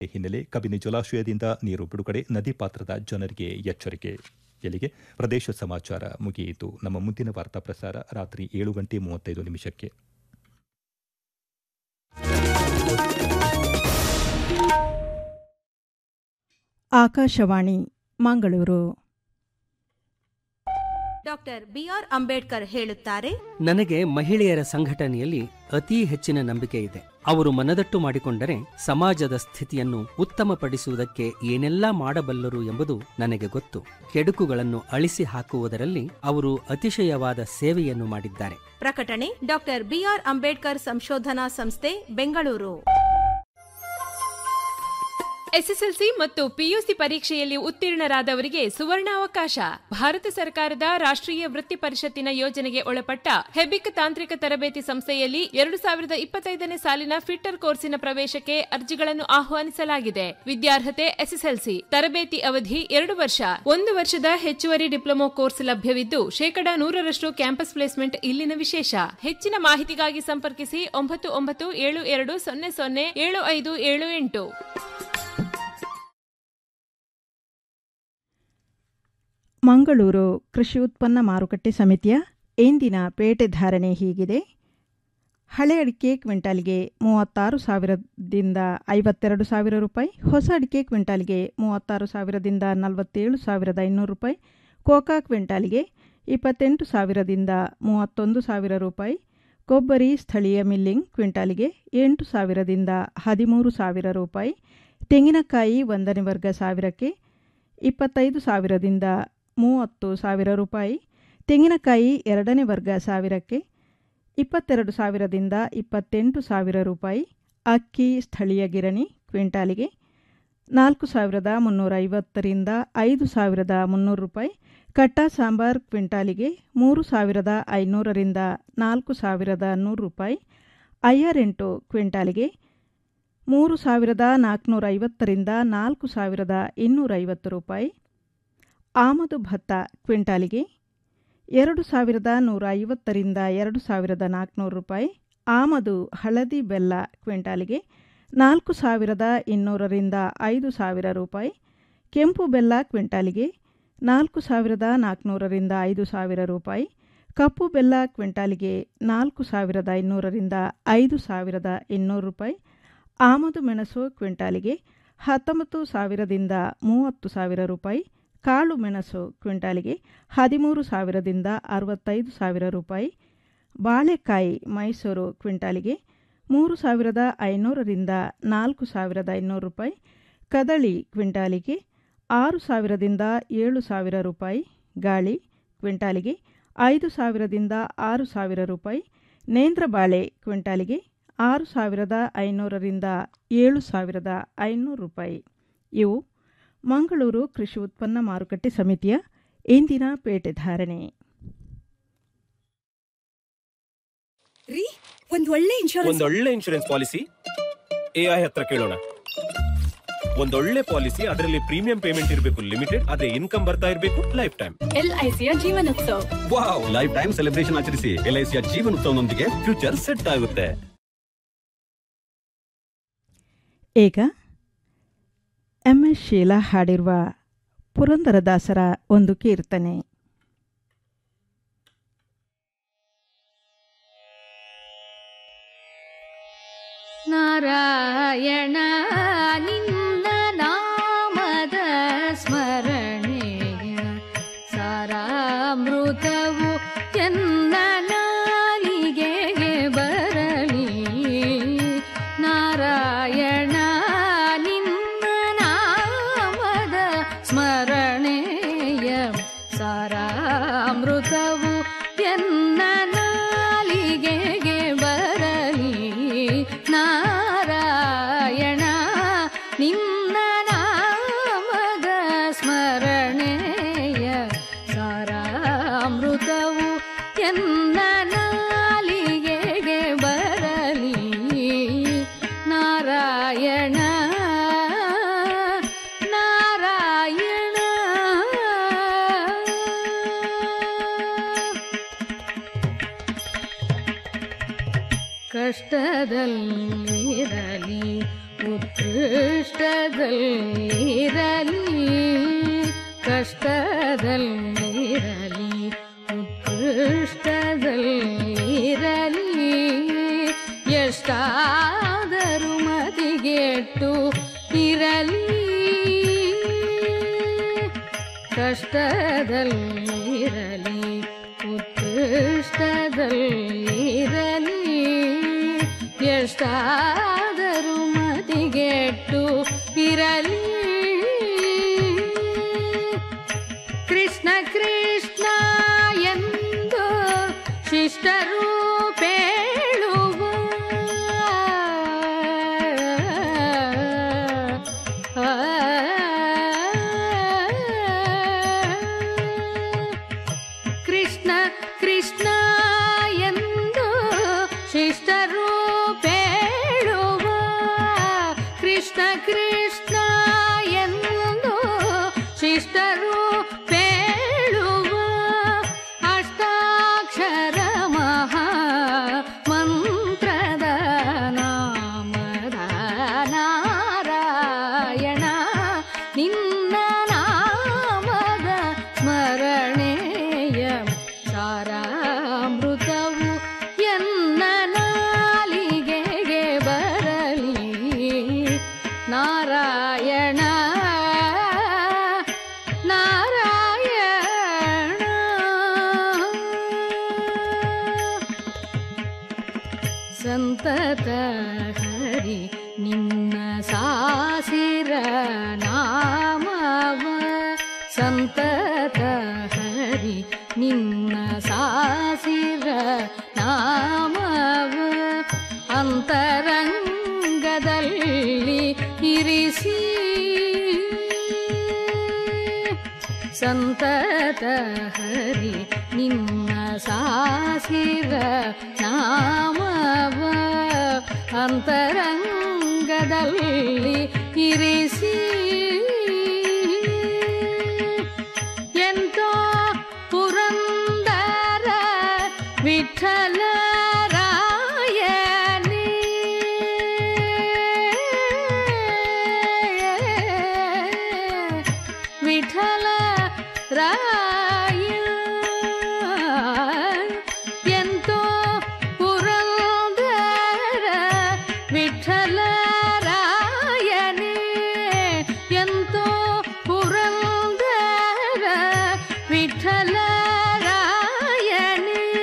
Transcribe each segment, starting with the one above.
ಹಿನ್ನೆಲೆ ಕಬಿನಿ ಜಲಾಶಯದಿಂದ ನೀರು ಬಿಡುಗಡೆ ನದಿ ಪಾತ್ರದ ಜನರಿಗೆ ಎಚ್ಚರಿಕೆ ಇಲ್ಲಿಗೆ ಪ್ರದೇಶ ಸಮಾಚಾರ ಮುಗಿಯಿತು ನಮ್ಮ ಮುಂದಿನ ವಾರ್ತಾ ಪ್ರಸಾರ ರಾತ್ರಿ ಏಳು ಗಂಟೆ ಮೂವತ್ತೈದು ನಿಮಿಷಕ್ಕೆ ಆಕಾಶವಾಣಿ ಮಂಗಳೂರು ಡಾಕ್ಟರ್ ಬಿಆರ್ ಅಂಬೇಡ್ಕರ್ ಹೇಳುತ್ತಾರೆ ನನಗೆ ಮಹಿಳೆಯರ ಸಂಘಟನೆಯಲ್ಲಿ ಅತೀ ಹೆಚ್ಚಿನ ನಂಬಿಕೆ ಇದೆ ಅವರು ಮನದಟ್ಟು ಮಾಡಿಕೊಂಡರೆ ಸಮಾಜದ ಸ್ಥಿತಿಯನ್ನು ಉತ್ತಮಪಡಿಸುವುದಕ್ಕೆ ಏನೆಲ್ಲಾ ಮಾಡಬಲ್ಲರು ಎಂಬುದು ನನಗೆ ಗೊತ್ತು ಕೆಡುಕುಗಳನ್ನು ಅಳಿಸಿ ಹಾಕುವುದರಲ್ಲಿ ಅವರು ಅತಿಶಯವಾದ ಸೇವೆಯನ್ನು ಮಾಡಿದ್ದಾರೆ ಪ್ರಕಟಣೆ ಡಾಕ್ಟರ್ ಬಿಆರ್ ಅಂಬೇಡ್ಕರ್ ಸಂಶೋಧನಾ ಸಂಸ್ಥೆ ಬೆಂಗಳೂರು ಎಸ್ಎಸ್ಎಲ್ಸಿ ಮತ್ತು ಪಿಯುಸಿ ಪರೀಕ್ಷೆಯಲ್ಲಿ ಉತ್ತೀರ್ಣರಾದವರಿಗೆ ಸುವರ್ಣಾವಕಾಶ ಭಾರತ ಸರ್ಕಾರದ ರಾಷ್ಟ್ರೀಯ ವೃತ್ತಿ ಪರಿಷತ್ತಿನ ಯೋಜನೆಗೆ ಒಳಪಟ್ಟ ಹೆಬಿಕ್ ತಾಂತ್ರಿಕ ತರಬೇತಿ ಸಂಸ್ಥೆಯಲ್ಲಿ ಎರಡು ಸಾವಿರದ ಇಪ್ಪತ್ತೈದನೇ ಸಾಲಿನ ಫಿಟ್ಟರ್ ಕೋರ್ಸಿನ ಪ್ರವೇಶಕ್ಕೆ ಅರ್ಜಿಗಳನ್ನು ಆಹ್ವಾನಿಸಲಾಗಿದೆ ವಿದ್ಯಾರ್ಹತೆ ಎಸ್ಎಸ್ಎಲ್ಸಿ ತರಬೇತಿ ಅವಧಿ ಎರಡು ವರ್ಷ ಒಂದು ವರ್ಷದ ಹೆಚ್ಚುವರಿ ಡಿಪ್ಲೊಮೊ ಕೋರ್ಸ್ ಲಭ್ಯವಿದ್ದು ಶೇಕಡಾ ನೂರರಷ್ಟು ಕ್ಯಾಂಪಸ್ ಪ್ಲೇಸ್ಮೆಂಟ್ ಇಲ್ಲಿನ ವಿಶೇಷ ಹೆಚ್ಚಿನ ಮಾಹಿತಿಗಾಗಿ ಸಂಪರ್ಕಿಸಿ ಒಂಬತ್ತು ಒಂಬತ್ತು ಏಳು ಎರಡು ಸೊನ್ನೆ ಸೊನ್ನೆ ಏಳು ಐದು ಏಳು ಎಂಟು ಮಂಗಳೂರು ಕೃಷಿ ಉತ್ಪನ್ನ ಮಾರುಕಟ್ಟೆ ಸಮಿತಿಯ ಇಂದಿನ ಪೇಟೆ ಧಾರಣೆ ಹೀಗಿದೆ ಹಳೆ ಅಡಿಕೆ ಕ್ವಿಂಟಾಲ್ಗೆ ಮೂವತ್ತಾರು ಸಾವಿರದಿಂದ ಐವತ್ತೆರಡು ಸಾವಿರ ರೂಪಾಯಿ ಹೊಸ ಅಡಿಕೆ ಕ್ವಿಂಟಾಲ್ಗೆ ಮೂವತ್ತಾರು ಸಾವಿರದಿಂದ ನಲವತ್ತೇಳು ಸಾವಿರದ ಐನೂರು ರೂಪಾಯಿ ಕೋಕಾ ಕ್ವಿಂಟಾಲ್ಗೆ ಇಪ್ಪತ್ತೆಂಟು ಸಾವಿರದಿಂದ ಮೂವತ್ತೊಂದು ಸಾವಿರ ರೂಪಾಯಿ ಕೊಬ್ಬರಿ ಸ್ಥಳೀಯ ಮಿಲ್ಲಿಂಗ್ ಕ್ವಿಂಟಾಲ್ಗೆ ಎಂಟು ಸಾವಿರದಿಂದ ಹದಿಮೂರು ಸಾವಿರ ರೂಪಾಯಿ ತೆಂಗಿನಕಾಯಿ ಒಂದನೇ ವರ್ಗ ಸಾವಿರಕ್ಕೆ ಇಪ್ಪತ್ತೈದು ಸಾವಿರದಿಂದ ಮೂವತ್ತು ಸಾವಿರ ರೂಪಾಯಿ ತೆಂಗಿನಕಾಯಿ ಎರಡನೇ ವರ್ಗ ಸಾವಿರಕ್ಕೆ ಇಪ್ಪತ್ತೆರಡು ಸಾವಿರದಿಂದ ಇಪ್ಪತ್ತೆಂಟು ಸಾವಿರ ರೂಪಾಯಿ ಅಕ್ಕಿ ಸ್ಥಳೀಯ ಗಿರಣಿ ಕ್ವಿಂಟಾಲಿಗೆ ನಾಲ್ಕು ಸಾವಿರದ ಮುನ್ನೂರ ಐವತ್ತರಿಂದ ಐದು ಸಾವಿರದ ಮುನ್ನೂರು ರೂಪಾಯಿ ಕಟ್ಟ ಸಾಂಬಾರ್ ಕ್ವಿಂಟಾಲಿಗೆ ಮೂರು ಸಾವಿರದ ಐನೂರರಿಂದ ನಾಲ್ಕು ಸಾವಿರದ ನೂರು ರೂಪಾಯಿ ಐಆರ್ ಎಂಟು ಕ್ವಿಂಟಾಲಿಗೆ ಮೂರು ಸಾವಿರದ ನಾಲ್ಕುನೂರ ಐವತ್ತರಿಂದ ನಾಲ್ಕು ಸಾವಿರದ ಇನ್ನೂರೈವತ್ತು ರೂಪಾಯಿ ಆಮದು ಭತ್ತ ಕ್ವಿಂಟಾಲಿಗೆ ಎರಡು ಸಾವಿರದ ನೂರ ಐವತ್ತರಿಂದ ಎರಡು ಸಾವಿರದ ನಾಲ್ಕುನೂರು ರೂಪಾಯಿ ಆಮದು ಹಳದಿ ಬೆಲ್ಲ ಕ್ವಿಂಟಾಲಿಗೆ ನಾಲ್ಕು ಸಾವಿರದ ಇನ್ನೂರರಿಂದ ಐದು ಸಾವಿರ ರೂಪಾಯಿ ಕೆಂಪು ಬೆಲ್ಲ ಕ್ವಿಂಟಾಲಿಗೆ ನಾಲ್ಕು ಸಾವಿರದ ನಾಲ್ಕುನೂರರಿಂದ ಐದು ಸಾವಿರ ರೂಪಾಯಿ ಕಪ್ಪು ಬೆಲ್ಲ ಕ್ವಿಂಟಾಲಿಗೆ ನಾಲ್ಕು ಸಾವಿರದ ಐನೂರರಿಂದ ಐದು ಸಾವಿರದ ಇನ್ನೂರು ರೂಪಾಯಿ ಆಮದು ಮೆಣಸು ಕ್ವಿಂಟಾಲಿಗೆ ಹತ್ತೊಂಬತ್ತು ಸಾವಿರದಿಂದ ಮೂವತ್ತು ಸಾವಿರ ರೂಪಾಯಿ ಕಾಳು ಮೆಣಸು ಕ್ವಿಂಟಾಲಿಗೆ ಹದಿಮೂರು ಸಾವಿರದಿಂದ ಅರವತ್ತೈದು ಸಾವಿರ ರೂಪಾಯಿ ಬಾಳೆಕಾಯಿ ಮೈಸೂರು ಕ್ವಿಂಟಾಲಿಗೆ ಮೂರು ಸಾವಿರದ ಐನೂರರಿಂದ ನಾಲ್ಕು ಸಾವಿರದ ಐನೂರು ರೂಪಾಯಿ ಕದಳಿ ಕ್ವಿಂಟಾಲಿಗೆ ಆರು ಸಾವಿರದಿಂದ ಏಳು ಸಾವಿರ ರೂಪಾಯಿ ಗಾಳಿ ಕ್ವಿಂಟಾಲಿಗೆ ಐದು ಸಾವಿರದಿಂದ ಆರು ಸಾವಿರ ರೂಪಾಯಿ ನೇಂದ್ರ ಬಾಳೆ ಕ್ವಿಂಟಾಲಿಗೆ ಆರು ಸಾವಿರದ ಐನೂರರಿಂದ ಏಳು ಸಾವಿರದ ಐನೂರು ರೂಪಾಯಿ ಇವು ಮಂಗಳೂರು ಕೃಷಿ ಉತ್ಪನ್ನ ಮಾರುಕಟ್ಟೆ ಸಮಿತಿಯ ಇಂದಿನ ಪೇಟೆ ಧಾರಣೆ ರೀ ಒಂದ್ ಒಳ್ಳೆ ಇನ್ಶೂರೆನ್ಸ್ ಒಂದೊಳ್ಳೆ ಇನ್ಶೂರೆನ್ಸ್ ಪಾಲಿಸಿ ಎಐ ಹತ್ರ ಕೇಳೋಣ ಒಂದೊಳ್ಳೆ ಪಾಲಿಸಿ ಅದರಲ್ಲಿ ಪ್ರೀಮಿಯಂ ಪೇಮೆಂಟ್ ಇರಬೇಕು ಲಿಮಿಟೆಡ್ ಅದೇ ಇನ್ಕಮ್ ಬರ್ತಾ ಇರಬೇಕು ಲೈಫ್ ಟೈಮ್ ಎಲ್ಐಸಿಯ Jeevanotsav wow life time celebration ಆಚರಿಸಿ ಎಲ್ಐಸಿಯ ಜೀವನೋತ್ಸವನೊಂದಿಗೆ ಫ್ಯೂಚರ್ ಸೆಟ್ ಆಗುತ್ತೆ ಈಗ ಎಂ ಎಸ್ ಶೀಲಾ ಹಾಡಿರುವ ಪುರಂದರದಾಸರ ಒಂದು ಕೀರ್ತನೆ ನಾರಾಯಣ ನಿನ್ನ ನಾಮದ ಸ್ಮರಣೆಯ ಸಾರಾಮೃತವು ಎನ್ನ ನಾಲಿಗೆಗೆ ಬರಲಿ ನಾರಾಯಣ ನಿನ್ನ ನಾಮದ ಸ್ಮರಣೆಯ ಸಾರಾಮೃತವು ಎನ್ನ ನಾಲಿಗೆಗೆ ಬರಲಿ ನಾರಾಯಣ ನಿನ್ನ ನಾಮದ ಸ್ಮರಣೆಯ ಸಾರಾಮೃತವು ಎನ್ನ ನಾಲಿಗೆಗೆ ಬರಲಿ ನಾರಾಯಣ ನಾರಾಯಣ ಕಷ್ಟದಲ್ಲಿರಲಿ ಉತ್ಕೃಷ್ಟನಾಗಿ ಕಷ್ಟದಲ್ಲಿರಲಿ ಉತ್ಕೃಷ್ಟದಲ್ಲಿರಲಿ ಎಷ್ಟಾದರೂ ಮತಿಗೆಟ್ಟು ಇರಲಿ ಕಷ್ಟದಲ್ಲಿರಲಿ ಉತ್ಕೃಷ್ಟದಲ್ಲಿರಲಿ ಎಷ್ಟಾದರೂ ಮತಿಗೆಟ್ಟು ಇರಲಿ ಕೃಷ್ಣ ಕೃಷ್ಣ ಎಂದು ಶಿಷ್ಟರು ಪೇಳುವ ಕೃಷ್ಣ ಕೃಷ್ಣ ಎಂದು ಶಿಷ್ಟರು ಪೇಳುವ ಕೃಷ್ಣ ಕೃಷ್ಣ ಎಂದು ಶಿಷ್ಟರು ಪೇಳುವ ಅಷ್ಟಾಕ್ಷರ ಮಹಾ ಮಂತ್ರದ ನಾಮದ ನಾರಾಯಣ ನಿನ್ನ ನಾಮದ ಸ್ಮರಣೆಯ ಸಾರಾಮೃತವು ಎನ್ನ ನಾಲಿಗೆಗೆ ಬರಲಿ ನಾರಾಯಣ ನಾರಾಯಣ ಸಂತತ ಹರಿ ನಿನ್ನ ಸಾಸಿರ ನಾಮವ ಸಂತತ ಹರಿ ನಿನ್ನ ಸಾಸಿರ ನಾಮವ ಅಂತರಂಗದಲ್ಲಿ ಇರಿಸಿ ಸಂತತ ಹರಿ ನಿನ್ನ ಸಾಸಿರ ನಾಮವ ಅಂತರಂಗದಲ್ಲಿ ಇರಿಸಿ ಎಂತೋ ಪುರಂದರ ವಿಠಲ ರಾಯನೇ ವಿಠಲ ರಾಯ ಎಂತೋ ಪುರಂದರ ವಿಠಲ ರಾಯನೇ ಎಂತೋ ಪುರಂದರ ವಿಠಲ ರಾಯನೇ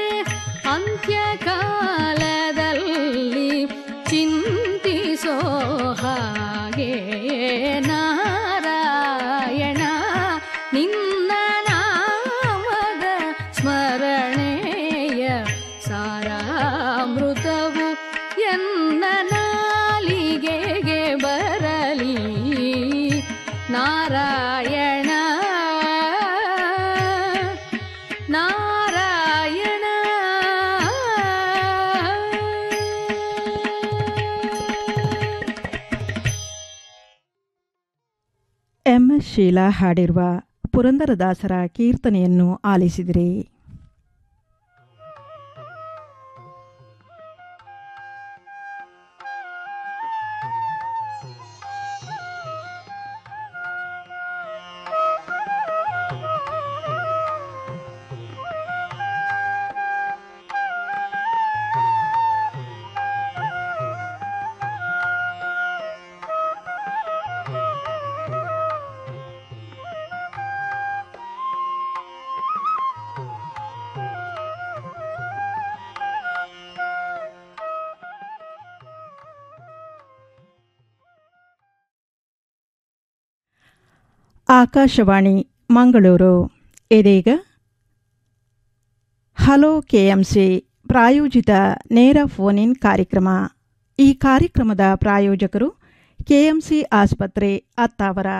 ಅಂತ್ಯಕಾಲದಲ್ಲಿ ಚಿಂತಿಸೋ ಹಾಗೆ ನಾರಾಯಣ ನಿನ್ನ ನಾಮದ ಸ್ಮರಣೆಯ ಸಾರಾಮೃತವು ಎನ್ನ ನಾಲಿಗೆಗೆ ಬರಲಿ ನಾರಾಯಣ ನಾರಾಯಣ ಎಂ ಎಸ್ ಶೀಲಾ ಹಾಡಿರುವ ಪುರಂದರದಾಸರ ಕೀರ್ತನೆಯನ್ನು ಆಲಿಸಿದಿರಿ ಆಕಾಶವಾಣಿ ಮಂಗಳೂರು ಇದೀಗ ಹಲೋ ಕೆಎಂಸಿ ಪ್ರಾಯೋಜಿತ ನೇರ ಫೋನ್ ಇನ್ ಕಾರ್ಯಕ್ರಮ ಈ ಕಾರ್ಯಕ್ರಮದ ಪ್ರಾಯೋಜಕರು ಕೆಎಂಸಿ ಆಸ್ಪತ್ರೆ ಅತ್ತಾವರ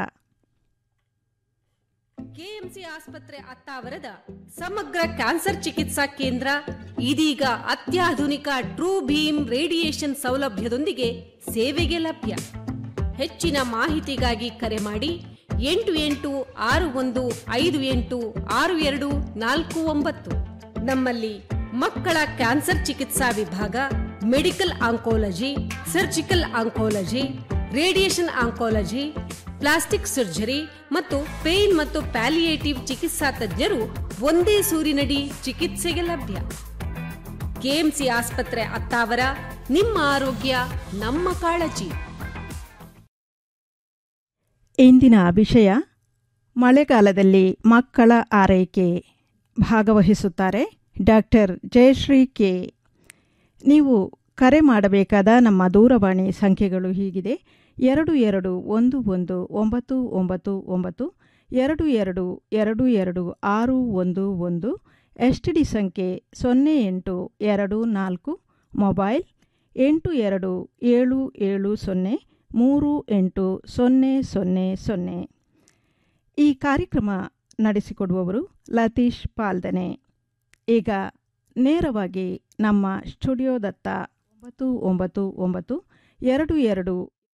ಕೆಎಂಸಿ ಆಸ್ಪತ್ರೆ ಅತ್ತಾವರದ ಸಮಗ್ರ ಕ್ಯಾನ್ಸರ್ ಚಿಕಿತ್ಸಾ ಕೇಂದ್ರ ಇದೀಗ ಅತ್ಯಾಧುನಿಕ ಟ್ರೂ ಭೀಮ್ ರೇಡಿಯೇಷನ್ ಸೌಲಭ್ಯದೊಂದಿಗೆ ಸೇವೆಗೆ ಲಭ್ಯ ಹೆಚ್ಚಿನ ಮಾಹಿತಿಗಾಗಿ ಕರೆ ಮಾಡಿ ಎಂಟು ಎಂಟು ಆರು ಒಂದು ಐದು ಎಂಟು ಆರು ಎರಡು ನಾಲ್ಕು ಒಂಬತ್ತು ನಮ್ಮಲ್ಲಿ ಮಕ್ಕಳ ಕ್ಯಾನ್ಸರ್ ಚಿಕಿತ್ಸಾ ವಿಭಾಗ medical oncology surgical oncology radiation oncology plastic surgery ಮತ್ತು ಪೇನ್ ಮತ್ತು ಪ್ಯಾಲಿಯೇಟಿವ್ ಚಿಕಿತ್ಸಾ ತಜ್ಞರು ಒಂದೇ ಸೂರಿನಡಿ ಚಿಕಿತ್ಸೆಗೆ ಲಭ್ಯ ಕೆಎಂಸಿ ಆಸ್ಪತ್ರೆ ಅತ್ತಾವರ ನಿಮ್ಮ ಆರೋಗ್ಯ ನಮ್ಮ ಕಾಳಜಿ ಇಂದಿನ ವಿಷಯ ಮಳೆಗಾಲದಲ್ಲಿ ಮಕ್ಕಳ ಆರೈಕೆ ಭಾಗವಹಿಸುತ್ತಾರೆ ಡಾಕ್ಟರ್ ಜಯಶ್ರೀ ಕೆ ನೀವು ಕರೆ ಮಾಡಬೇಕಾದ ನಮ್ಮ ದೂರವಾಣಿ ಸಂಖ್ಯೆಗಳು ಹೀಗಿದೆ ಎರಡು ಎರಡು ಒಂದು ಒಂದು ಒಂಬತ್ತು ಒಂಬತ್ತು ಒಂಬತ್ತು ಎರಡು ಎರಡು ಎರಡು ಎರಡು ಆರು ಒಂದು ಒಂದು ಎಸ್ ಟಿ ಡಿ ಸಂಖ್ಯೆ ಸೊನ್ನೆ ಎಂಟು ಎರಡು ನಾಲ್ಕು ಮೊಬೈಲ್ ಎಂಟು ಎರಡು ಏಳು ಏಳು ಸೊನ್ನೆ ಮೂರು ಎಂಟು ಸೊನ್ನೆ ಸೊನ್ನೆ ಸೊನ್ನೆ ಈ ಕಾರ್ಯಕ್ರಮ ನಡೆಸಿಕೊಡುವವರು ಲತೀಶ್ ಪಾಲ್ದನೆ ಈಗ ನೇರವಾಗಿ ನಮ್ಮ ಸ್ಟುಡಿಯೋದತ್ತ ಒಂಬತ್ತು ಒಂಬತ್ತು ಒಂಬತ್ತು ಎರಡು ಎರಡು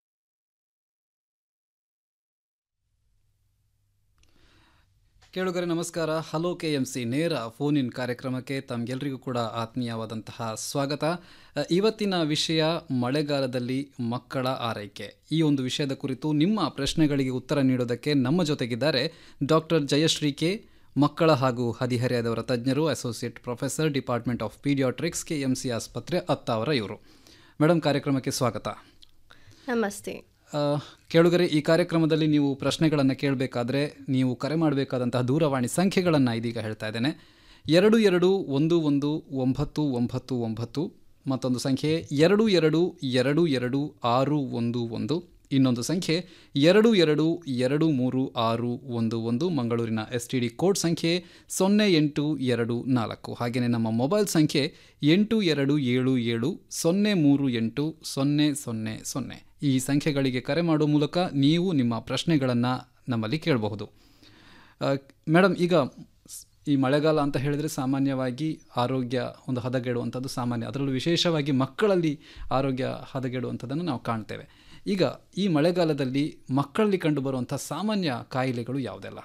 ಕೇಳುಗರೆ ನಮಸ್ಕಾರ ಹಲೋ ಕೆ ಎಂ ಸಿ ನೇರ ಫೋನ್ ಇನ್ ಕಾರ್ಯಕ್ರಮಕ್ಕೆ ತಮಗೆಲ್ಲರಿಗೂ ಕೂಡ ಆತ್ಮೀಯವಾದಂತಹ ಸ್ವಾಗತ ಅ, ಇವತ್ತಿನ ವಿಷಯ ಮಳೆಗಾಲದಲ್ಲಿ ಮಕ್ಕಳ ಆರೈಕೆ ಈ ಒಂದು ವಿಷಯದ ಕುರಿತು ನಿಮ್ಮ ಪ್ರಶ್ನೆಗಳಿಗೆ ಉತ್ತರ ನೀಡೋದಕ್ಕೆ ನಮ್ಮ ಜೊತೆಗಿದ್ದಾರೆ ಡಾಕ್ಟರ್ ಜಯಶ್ರೀ ಕೆ ಮಕ್ಕಳ ಹಾಗೂ ಹದಿಹರೆಯದವರ ತಜ್ಞರು associate professor department of paediatrics K M C ಆಸ್ಪತ್ರೆ ಅತ್ತಾವರ ಇವರು ಮೇಡಮ್ ಕಾರ್ಯಕ್ರಮಕ್ಕೆ ಸ್ವಾಗತ ನಮಸ್ತೆ ಆ, ಕೇಳುಗರೆ ಈ ಕಾರ್ಯಕ್ರಮದಲ್ಲಿ ನೀವು ಪ್ರಶ್ನೆಗಳನ್ನು ಕೇಳಬೇಕಾದ್ರೆ ನೀವು ಕರೆ ಮಾಡಬೇಕಾದಂತಹ ದೂರವಾಣಿ ಸಂಖ್ಯೆಗಳನ್ನು ಇದೀಗ ಹೇಳ್ತಾ ಇದ್ದೇನೆ ಎರಡು ಎರಡು ಒಂದು ಒಂದು ಒಂಬತ್ತು ಒಂಬತ್ತು ಒಂಬತ್ತು ಮತ್ತೊಂದು ಸಂಖ್ಯೆ ಎರಡು ಎರಡು ಎರಡು ಎರಡು ಆರು ಒಂದು ಒಂದು ಇನ್ನೊಂದು ಸಂಖ್ಯೆ ಎರಡು ಎರಡು ಎರಡು ಮೂರು ಆರು ಒಂದು ಒಂದು ಮಂಗಳೂರಿನ ಎಸ್ ಟಿ ಡಿ ಕೋಡ್ ಸಂಖ್ಯೆ ಸೊನ್ನೆ ಎಂಟು ಎರಡು ನಾಲ್ಕು ಹಾಗೆಯೇ ನಮ್ಮ ಮೊಬೈಲ್ ಸಂಖ್ಯೆ ಎಂಟು ಎರಡು ಏಳು ಏಳು ಸೊನ್ನೆ ಮೂರು ಎಂಟು ಸೊನ್ನೆ ಸೊನ್ನೆ ಸೊನ್ನೆ ಈ ಸಂಖ್ಯೆಗಳಿಗೆ ಕರೆ ಮಾಡುವ ಮೂಲಕ ನೀವು ನಿಮ್ಮ ಪ್ರಶ್ನೆಗಳನ್ನು ನಮ್ಮಲ್ಲಿ ಕೇಳಬಹುದು ಆ, ಮೇಡಮ್ ಈಗ ಸ್- ಈ ಮಳೆಗಾಲ ಅಂತ ಹೇಳಿದರೆ ಸಾಮಾನ್ಯವಾಗಿ ಆರೋಗ್ಯ ಒಂದು ಹದಗೆಡುವಂಥದ್ದು ಸಾಮಾನ್ಯ ಅದರಲ್ಲೂ ವಿಶೇಷವಾಗಿ ಮಕ್ಕಳಲ್ಲಿ ಆರೋಗ್ಯ ಹದಗೆಡುವಂಥದ್ದನ್ನು ನಾವು ಕಾಣ್ತೇವೆ ಈಗ ಈ ಮಳೆಗಾಲದಲ್ಲಿ ಮಕ್ಕಳಲ್ಲಿ ಕಂಡುಬರುವಂಥ ಸಾಮಾನ್ಯ ಕಾಯಿಲೆಗಳು ಯಾವುದೆಲ್ಲ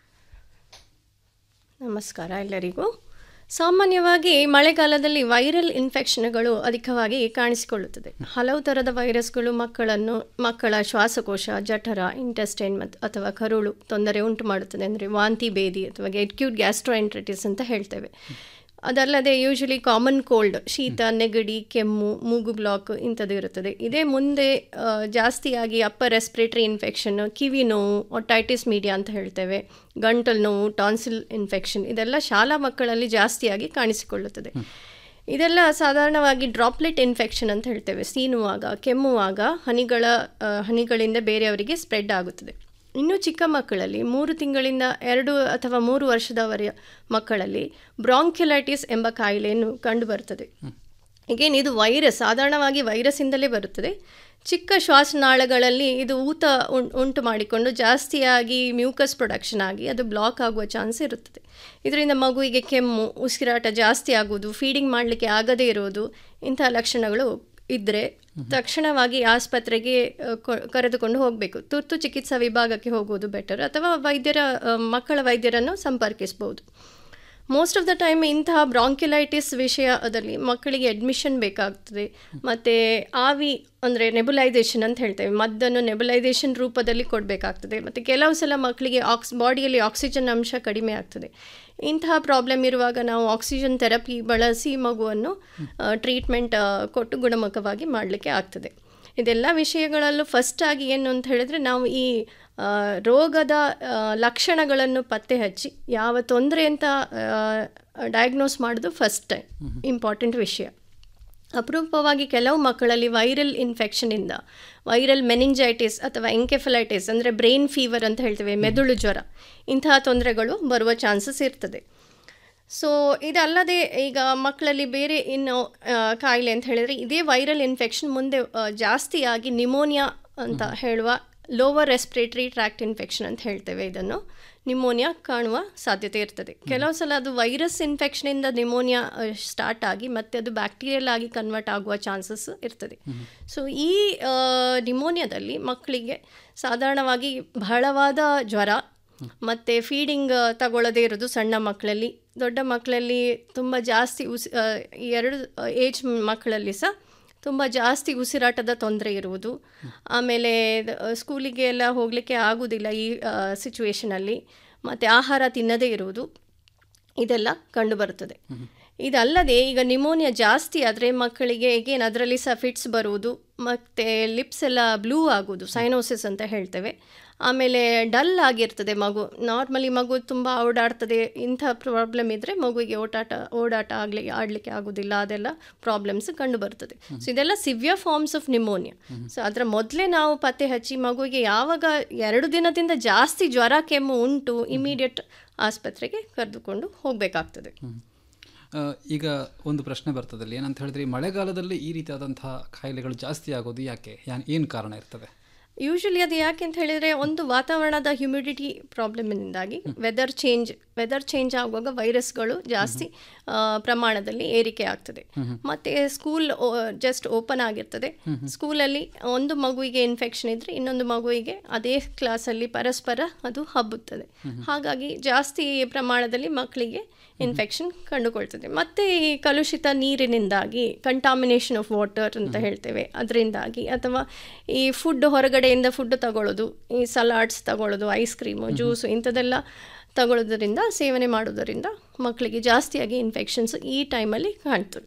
ನಮಸ್ಕಾರ ಎಲ್ಲರಿಗೂ ಸಾಮಾನ್ಯವಾಗಿ ಮಳೆಗಾಲದಲ್ಲಿ ವೈರಲ್ ಇನ್ಫೆಕ್ಷನ್ಗಳು ಅಧಿಕವಾಗಿ ಕಾಣಿಸಿಕೊಳ್ಳುತ್ತದೆ ಹಲವು ಥರದ ವೈರಸ್ಗಳು ಮಕ್ಕಳನ್ನು ಮಕ್ಕಳ ಶ್ವಾಸಕೋಶ ಜಠರ ಇಂಟೆಸ್ಟೈನ್ ಮತ್ತು ಅಥವಾ ಕರುಳು ತೊಂದರೆ ಉಂಟು ಮಾಡುತ್ತದೆ ಅಂದರೆ ವಾಂತಿ ಭೇದಿ ಅಥವಾ ಎಕ್ಯೂಟ್ ಗ್ಯಾಸ್ಟ್ರೋಎಂಟ್ರೈಟಿಸ್ ಅಂತ ಹೇಳ್ತೇವೆ ಅದಲ್ಲದೆ ಯೂಶಲಿ ಕಾಮನ್ ಕೋಲ್ಡ್ ಶೀತ ನೆಗಡಿ ಕೆಮ್ಮು ಮೂಗು ಬ್ಲಾಕ್ ಇಂಥದ್ದು ಇರುತ್ತದೆ ಇದೇ ಮುಂದೆ ಆ, ಜಾಸ್ತಿಯಾಗಿ ಅಪ್ಪರ್ ರೆಸ್ಪಿರೇಟರಿ ಇನ್ಫೆಕ್ಷನ್ ಕಿವಿ ನೋವು ಒಟೈಟಿಸ್ ಮೀಡಿಯಾ ಅಂತ ಹೇಳ್ತೇವೆ ಗಂಟಲು ನೋವು ಟಾನ್ಸಿಲ್ ಇನ್ಫೆಕ್ಷನ್ ಇದೆಲ್ಲ ಶಾಲಾ ಮಕ್ಕಳಲ್ಲಿ ಜಾಸ್ತಿಯಾಗಿ ಕಾಣಿಸಿಕೊಳ್ಳುತ್ತದೆ ಇದೆಲ್ಲ ಸಾಧಾರಣವಾಗಿ ಡ್ರಾಪ್ಲೆಟ್ ಇನ್ಫೆಕ್ಷನ್ ಅಂತ ಹೇಳ್ತೇವೆ ಸೀನುವಾಗ ಕೆಮ್ಮುವಾಗ ಹನಿಗಳ ಆ, ಹನಿಗಳಿಂದ ಬೇರೆಯವರಿಗೆ ಸ್ಪ್ರೆಡ್ ಆಗುತ್ತದೆ ಇನ್ನು ಚಿಕ್ಕ ಮಕ್ಕಳಲ್ಲಿ ಮೂರು ತಿಂಗಳಿಂದ ಎರಡು ಅಥವಾ ಮೂರು ವರ್ಷದವರ ಮಕ್ಕಳಲ್ಲಿ ಬ್ರಾಂಕ್ಯುಲೈಟಿಸ್ ಎಂಬ ಕಾಯಿಲೆಯನ್ನು ಕಂಡುಬರುತ್ತದೆ ಈಗೇನು ಇದು ವೈರಸ್ ಸಾಧಾರಣವಾಗಿ ವೈರಸ್ಸಿಂದಲೇ ಬರುತ್ತದೆ ಚಿಕ್ಕ ಶ್ವಾಸನಾಳಗಳಲ್ಲಿ ಇದು ಊತ ಉಂ- ಉಂಟು ಮಾಡಿಕೊಂಡು ಜಾಸ್ತಿಯಾಗಿ ಮ್ಯೂಕಸ್ ಪ್ರೊಡಕ್ಷನ್ ಆಗಿ ಅದು ಬ್ಲಾಕ್ ಆಗುವ ಚಾನ್ಸ್ ಇರುತ್ತದೆ ಇದರಿಂದ ಮಗುವಿಗೆ ಕೆಮ್ಮು ಉಸಿರಾಟ ಜಾಸ್ತಿ ಆಗುವುದು ಫೀಡಿಂಗ್ ಮಾಡಲಿಕ್ಕೆ ಆಗದೇ ಇರೋದು ಇಂತಹ ಲಕ್ಷಣಗಳು ಇದ್ದರೆ ತಕ್ಷಣವಾಗಿ ಆಸ್ಪತ್ರೆಗೆ ಅ, ಕೊ- ಕರೆದುಕೊಂಡು ಹೋಗಬೇಕು ತುರ್ತು ಚಿಕಿತ್ಸಾ ವಿಭಾಗಕ್ಕೆ ಹೋಗುವುದು ಬೆಟರ್ ಅಥವಾ ವೈದ್ಯರ ಅ, ಮಕ್ಕಳ ವೈದ್ಯರನ್ನು ಸಂಪರ್ಕಿಸಬಹುದು ಮೋಸ್ಟ್ ಆಫ್ ದ ಟೈಮ್ ಇಂತಹ ಬ್ರಾಂಕ್ಯುಲೈಟಿಸ್ ವಿಷಯದಲ್ಲಿ ಮಕ್ಕಳಿಗೆ ಅಡ್ಮಿಷನ್ ಬೇಕಾಗ್ತದೆ ಮತ್ತು ಆವಿ ಅಂದರೆ ನೆಬುಲೈಸೇಷನ್ ಅಂತ ಹೇಳ್ತೇವೆ ಮದ್ದನ್ನು ನೆಬುಲೈಸೇಷನ್ ರೂಪದಲ್ಲಿ ಕೊಡಬೇಕಾಗ್ತದೆ ಮತ್ತು ಕೆಲವು ಸಲ ಮಕ್ಕಳಿಗೆ ಆಕ್ಸ್ ಬಾಡಿಯಲ್ಲಿ ಆಕ್ಸಿಜನ್ ಅಂಶ ಕಡಿಮೆ ಆಗ್ತದೆ ಇಂತಹ ಪ್ರಾಬ್ಲಮ್ ಇರುವಾಗ ನಾವು ಆಕ್ಸಿಜನ್ ಥೆರಪಿ ಬಳಸಿ ಮಗುವನ್ನು ಟ್ರೀಟ್ಮೆಂಟ್ ಕೊಟ್ಟು ಗುಣಮುಖವಾಗಿ ಮಾಡಲಿಕ್ಕೆ ಆಗ್ತದೆ ಇದೆಲ್ಲ ವಿಷಯಗಳಲ್ಲೂ ಫಸ್ಟ್ ಆಗಿ ಏನು ಅಂತ ಹೇಳಿದ್ರೆ ನಾವು ಈ ಆ, ರೋಗದ ಆ, ಲಕ್ಷಣಗಳನ್ನು ಪತ್ತೆ ಹಚ್ಚಿ ಯಾವ ತೊಂದರೆ ಅಂತ ಡಯಾಗ್ನೋಸ್ ಮಾಡೋದು ಫಸ್ಟ್ ಟೈಮ್ ಇಂಪಾರ್ಟೆಂಟ್ ವಿಷಯ ಅಪರೂಪವಾಗಿ ಕೆಲವು ಮಕ್ಕಳಲ್ಲಿ ವೈರಲ್ ಇನ್ಫೆಕ್ಷನಿಂದ ವೈರಲ್ ಮೆನಿಂಜೈಟಿಸ್ ಅಥವಾ ಎಂಕೆಫಲೈಟಿಸ್ ಅಂದರೆ ಬ್ರೈನ್ ಫೀವರ್ ಅಂತ ಹೇಳ್ತೇವೆ ಮೆದುಳು ಜ್ವರ ಇಂತಹ ತೊಂದರೆಗಳು ಬರುವ ಚಾನ್ಸಸ್ ಇರ್ತದೆ ಸೊ ಇದಲ್ಲದೆ ಈಗ ಮಕ್ಕಳಲ್ಲಿ ಬೇರೆ ಇನ್ನು ಆ, ಕಾಯಿಲೆ ಅಂತ ಹೇಳಿದರೆ ಇದೇ ವೈರಲ್ ಇನ್ಫೆಕ್ಷನ್ ಮುಂದೆ ಆ, ಜಾಸ್ತಿಯಾಗಿ ನಿಮೋನಿಯಾ ಅಂತ ಹೇಳುವ ಲೋವರ್ ರೆಸ್ಪಿರೇಟರಿ ಟ್ರ್ಯಾಕ್ಟ್ ಇನ್ಫೆಕ್ಷನ್ ಅಂತ ಹೇಳ್ತೇವೆ ಇದನ್ನು ನಿಮೋನಿಯಾ ಕಾಣುವ ಸಾಧ್ಯತೆ ಇರ್ತದೆ ಕೆಲವು ಸಲ ಅದು ವೈರಸ್ ಇನ್ಫೆಕ್ಷನಿಂದ ನಿಮೋನಿಯಾ ಸ್ಟಾರ್ಟ್ ಆಗಿ ಮತ್ತೆ ಅದು ಬ್ಯಾಕ್ಟೀರಿಯಲ್ ಆಗಿ ಕನ್ವರ್ಟ್ ಆಗುವ ಚಾನ್ಸಸ್ ಇರ್ತದೆ ಸೊ ಈ ನಿಮೋನಿಯಾದಲ್ಲಿ ಮಕ್ಕಳಿಗೆ ಸಾಧಾರಣವಾಗಿ ಬಹಳವಾದ ಜ್ವರ ಮತ್ತು ಫೀಡಿಂಗ್ ತಗೊಳ್ಳದೇ ಇರೋದು ಸಣ್ಣ ಮಕ್ಕಳಲ್ಲಿ ದೊಡ್ಡ ಮಕ್ಕಳಲ್ಲಿ ತುಂಬ ಜಾಸ್ತಿ ಉಸ್ ಆ, ಈ ಎರಡು ಏಜ್ ಮಕ್ಕಳಲ್ಲಿ ಸಹ ತುಂಬ ಜಾಸ್ತಿ ಉಸಿರಾಟದ ತೊಂದರೆ ಇರುವುದು ಆಮೇಲೆ ದ- ಸ್ಕೂಲಿಗೆ ಎಲ್ಲ ಹೋಗಲಿಕ್ಕೆ ಆಗೋದಿಲ್ಲ ಈ ಸಿಚುವೇಷನಲ್ಲಿ ಮತ್ತು ಆಹಾರ ತಿನ್ನದೇ ಇರುವುದು ಇದೆಲ್ಲ ಕಂಡುಬರುತ್ತದೆ ಇದಲ್ಲದೆ ಈಗ ನಿಮೋನಿಯಾ ಜಾಸ್ತಿ ಆದರೆ ಮಕ್ಕಳಿಗೆ ಏಗೇನ್ ಅದರಲ್ಲಿ ಸಹ ಫಿಟ್ಸ್ ಬರುವುದು ಮತ್ತು ಲಿಪ್ಸ್ ಎಲ್ಲ ಬ್ಲೂ ಆಗೋದು ಸೈನೋಸಿಸ್ ಅಂತ ಹೇಳ್ತೇವೆ ಆಮೇಲೆ ಡಲ್ ಆಗಿರ್ತದೆ ಮಗು ನಾರ್ಮಲಿ ಮಗು ತುಂಬ ಓಡಾಡ್ತದೆ ಇಂಥ ಪ್ರಾಬ್ಲಮ್ ಇದ್ದರೆ ಮಗುವಿಗೆ ಓಟಾಟ ಓಡಾಟ ಆಗಲಿ ಆಡಲಿಕ್ಕೆ ಆಗೋದಿಲ್ಲ ಅದೆಲ್ಲ ಪ್ರಾಬ್ಲಮ್ಸ್ ಕಂಡು ಬರ್ತದೆ ಸೊ ಇದೆಲ್ಲ severe forms of pneumonia so ಅದರ ಮೊದಲೇ ನಾವು ಪತ್ತೆ ಹಚ್ಚಿ ಮಗುವಿಗೆ ಯಾವಾಗ ಎರಡು ದಿನದಿಂದ ಜಾಸ್ತಿ ಜ್ವರ ಕೆಮ್ಮು ಉಂಟು ಇಮಿಡಿಯೇಟ್ ಆಸ್ಪತ್ರೆಗೆ ಕರೆದುಕೊಂಡು ಹೋಗಬೇಕಾಗ್ತದೆ ಆ, ಈಗ ಒಂದು ಪ್ರಶ್ನೆ ಬರ್ತದೆ ಅಲ್ಲಿ ಏನಂತ ಹೇಳಿದ್ರೆ ಈ ಮಳೆಗಾಲದಲ್ಲಿ ಈ ರೀತಿಯಾದಂತಹ ಕಾಯಿಲೆಗಳು ಜಾಸ್ತಿ ಆಗೋದು ಯಾಕೆ ಏನು ಕಾರಣ ಇರ್ತದೆ ಯೂಶಲಿ ಅದು ಯಾಕೆ ಅಂತ ಹೇಳಿದರೆ ಒಂದು ವಾತಾವರಣದ ಹ್ಯುಮಿಡಿಟಿ ಪ್ರಾಬ್ಲಮ್ನಿಂದಾಗಿ ವೆದರ್ ಚೇಂಜ್ ವೆದರ್ ಚೇಂಜ್ ಆಗುವಾಗ ವೈರಸ್ಗಳು ಜಾಸ್ತಿ ಆ, ಪ್ರಮಾಣದಲ್ಲಿ ಏರಿಕೆ ಆಗ್ತದೆ ಮತ್ತು ಸ್ಕೂಲ್ ಜಸ್ಟ್ ಓಪನ್ ಆಗಿರ್ತದೆ ಸ್ಕೂಲಲ್ಲಿ ಒಂದು ಮಗುವಿಗೆ ಇನ್ಫೆಕ್ಷನ್ ಇದ್ದರೆ ಇನ್ನೊಂದು ಮಗುವಿಗೆ ಅದೇ ಕ್ಲಾಸಲ್ಲಿ ಪರಸ್ಪರ ಅದು ಹಬ್ಬುತ್ತದೆ ಹಾಗಾಗಿ ಜಾಸ್ತಿ ಪ್ರಮಾಣದಲ್ಲಿ ಮಕ್ಕಳಿಗೆ ಇನ್ಫೆಕ್ಷನ್ ಕಂಡುಕೊಳ್ತದೆ ಮತ್ತು ಈ ಕಲುಷಿತ ನೀರಿನಿಂದಾಗಿ ಕಂಟಾಮಿನೇಷನ್ ಆಫ್ ವಾಟರ್ ಅಂತ ಹೇಳ್ತೇವೆ ಅದರಿಂದಾಗಿ ಅಥವಾ ಈ ಫುಡ್ ಹೊರಗಡೆಯಿಂದ ಫುಡ್ ತಗೊಳ್ಳೋದು ಈ ಸಲಾಡ್ಸ್ ತಗೊಳ್ಳೋದು ಐಸ್ ಕ್ರೀಮು ಜ್ಯೂಸು ಇಂಥದ್ದೆಲ್ಲ ತಗೊಳ್ಳೋದರಿಂದ ಸೇವನೆ ಮಾಡೋದರಿಂದ ಮಕ್ಕಳಿಗೆ ಜಾಸ್ತಿಯಾಗಿ ಇನ್ಫೆಕ್ಷನ್ಸ್ ಈ ಟೈಮಲ್ಲಿ ಕಾಣ್ತದೆ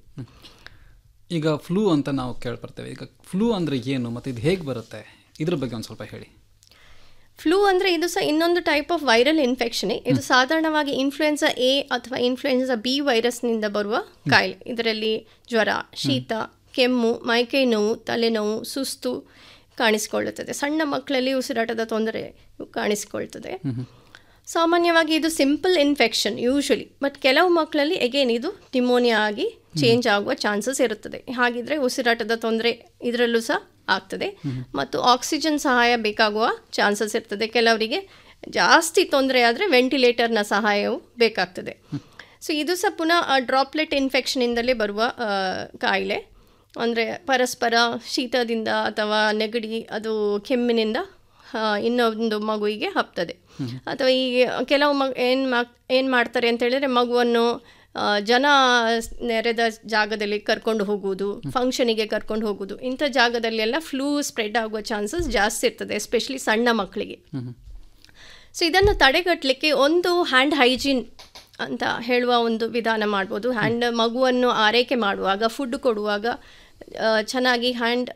ಈಗ ಫ್ಲೂ ಅಂತ ನಾವು ಕೇಳ್ಬರ್ತೇವೆ ಈಗ ಫ್ಲೂ ಅಂದರೆ ಏನು ಮತ್ತು ಇದು ಹೇಗೆ ಬರುತ್ತೆ ಇದ್ರ ಬಗ್ಗೆ ಒಂದು ಸ್ವಲ್ಪ ಹೇಳಿ ಫ್ಲೂ ಅಂದರೆ ಇದು ಸಹ ಇನ್ನೊಂದು ಟೈಪ್ ಆಫ್ ವೈರಲ್ ಇನ್ಫೆಕ್ಷನ್ ಇದು ಸಾಧಾರಣವಾಗಿ ಇನ್ಫ್ಲುಯೆನ್ಸಾ ಎ ಅಥವಾ ಇನ್ಫ್ಲುಯೆನ್ಸಾ ಬಿ ವೈರಸ್ನಿಂದ ಬರುವ ಕಾಯಿಲೆ ಇದರಲ್ಲಿ ಜ್ವರ ಶೀತ ಕೆಮ್ಮು ಮೈಕೈ ನೋವು ತಲೆನೋವು ಸುಸ್ತು ಕಾಣಿಸಿಕೊಳ್ಳುತ್ತದೆ ಸಣ್ಣ ಮಕ್ಕಳಲ್ಲಿ ಉಸಿರಾಟದ ತೊಂದರೆ ಕಾಣಿಸಿಕೊಳ್ತದೆ ಸಾಮಾನ್ಯವಾಗಿ ಇದು ಸಿಂಪಲ್ ಇನ್ಫೆಕ್ಷನ್ ಯೂಶಲಿ ಬಟ್ ಕೆಲವು ಮಕ್ಕಳಲ್ಲಿ ಎಗೇನ್ ಇದು ನಿಮೋನಿಯಾ ಆಗಿ ಚೇಂಜ್ ಆಗುವ ಚಾನ್ಸಸ್ ಇರುತ್ತದೆ ಹಾಗಿದ್ರೆ ಉಸಿರಾಟದ ತೊಂದರೆ ಇದರಲ್ಲೂ ಸಹ ಆಗ್ತದೆ ಮತ್ತು ಆಕ್ಸಿಜನ್ ಸಹಾಯ ಬೇಕಾಗುವ ಚಾನ್ಸಸ್ ಇರ್ತದೆ ಕೆಲವರಿಗೆ ಜಾಸ್ತಿ ತೊಂದರೆ ಆದರೆ ವೆಂಟಿಲೇಟರ್ನ ಸಹಾಯವು ಬೇಕಾಗ್ತದೆ ಸೊ ಇದು ಸಹ ಪುನಃ ಡ್ರಾಪ್ಲೆಟ್ ಇನ್ಫೆಕ್ಷನಿಂದಲೇ ಬರುವ ಆ, ಕಾಯಿಲೆ ಅಂದರೆ ಪರಸ್ಪರ ಶೀತದಿಂದ ಅಥವಾ ನೆಗಡಿ ಅದು ಕೆಮ್ಮಿನಿಂದ ಆ, ಇನ್ನೊಂದು ಮಗುವಿಗೆ ಹಬ್ತದೆ ಅಥವಾ ಈ ಕೆಲವು ಮಗು ಏನು ಮಾ ಏನು ಮಾಡ್ತಾರೆ ಅಂತ ಹೇಳಿದರೆ ಮಗುವನ್ನು ಆ, ಜನ ನೆರೆದ ಜಾಗದಲ್ಲಿ ಕರ್ಕೊಂಡು ಹೋಗುವುದು ಫಂಕ್ಷನಿಗೆ ಕರ್ಕೊಂಡು ಹೋಗುವುದು ಇಂಥ ಜಾಗದಲ್ಲೆಲ್ಲ ಫ್ಲೂ ಸ್ಪ್ರೆಡ್ ಆಗುವ ಚಾನ್ಸಸ್ ಜಾಸ್ತಿ ಇರ್ತದೆ ಎಸ್ಪೆಷಲಿ ಸಣ್ಣ ಮಕ್ಕಳಿಗೆ ಸೊ ಇದನ್ನು ತಡೆಗಟ್ಟಲಿಕ್ಕೆ ಒಂದು ಹ್ಯಾಂಡ್ ಹೈಜೀನ್ ಅಂತ ಹೇಳುವ ಒಂದು ವಿಧಾನ ಮಾಡ್ಬೋದು ಹ್ಯಾಂಡ್ ಮಗುವನ್ನು ಆರೈಕೆ ಮಾಡುವಾಗ ಫುಡ್ ಕೊಡುವಾಗ ಆ, ಚೆನ್ನಾಗಿ ಹ್ಯಾಂಡ್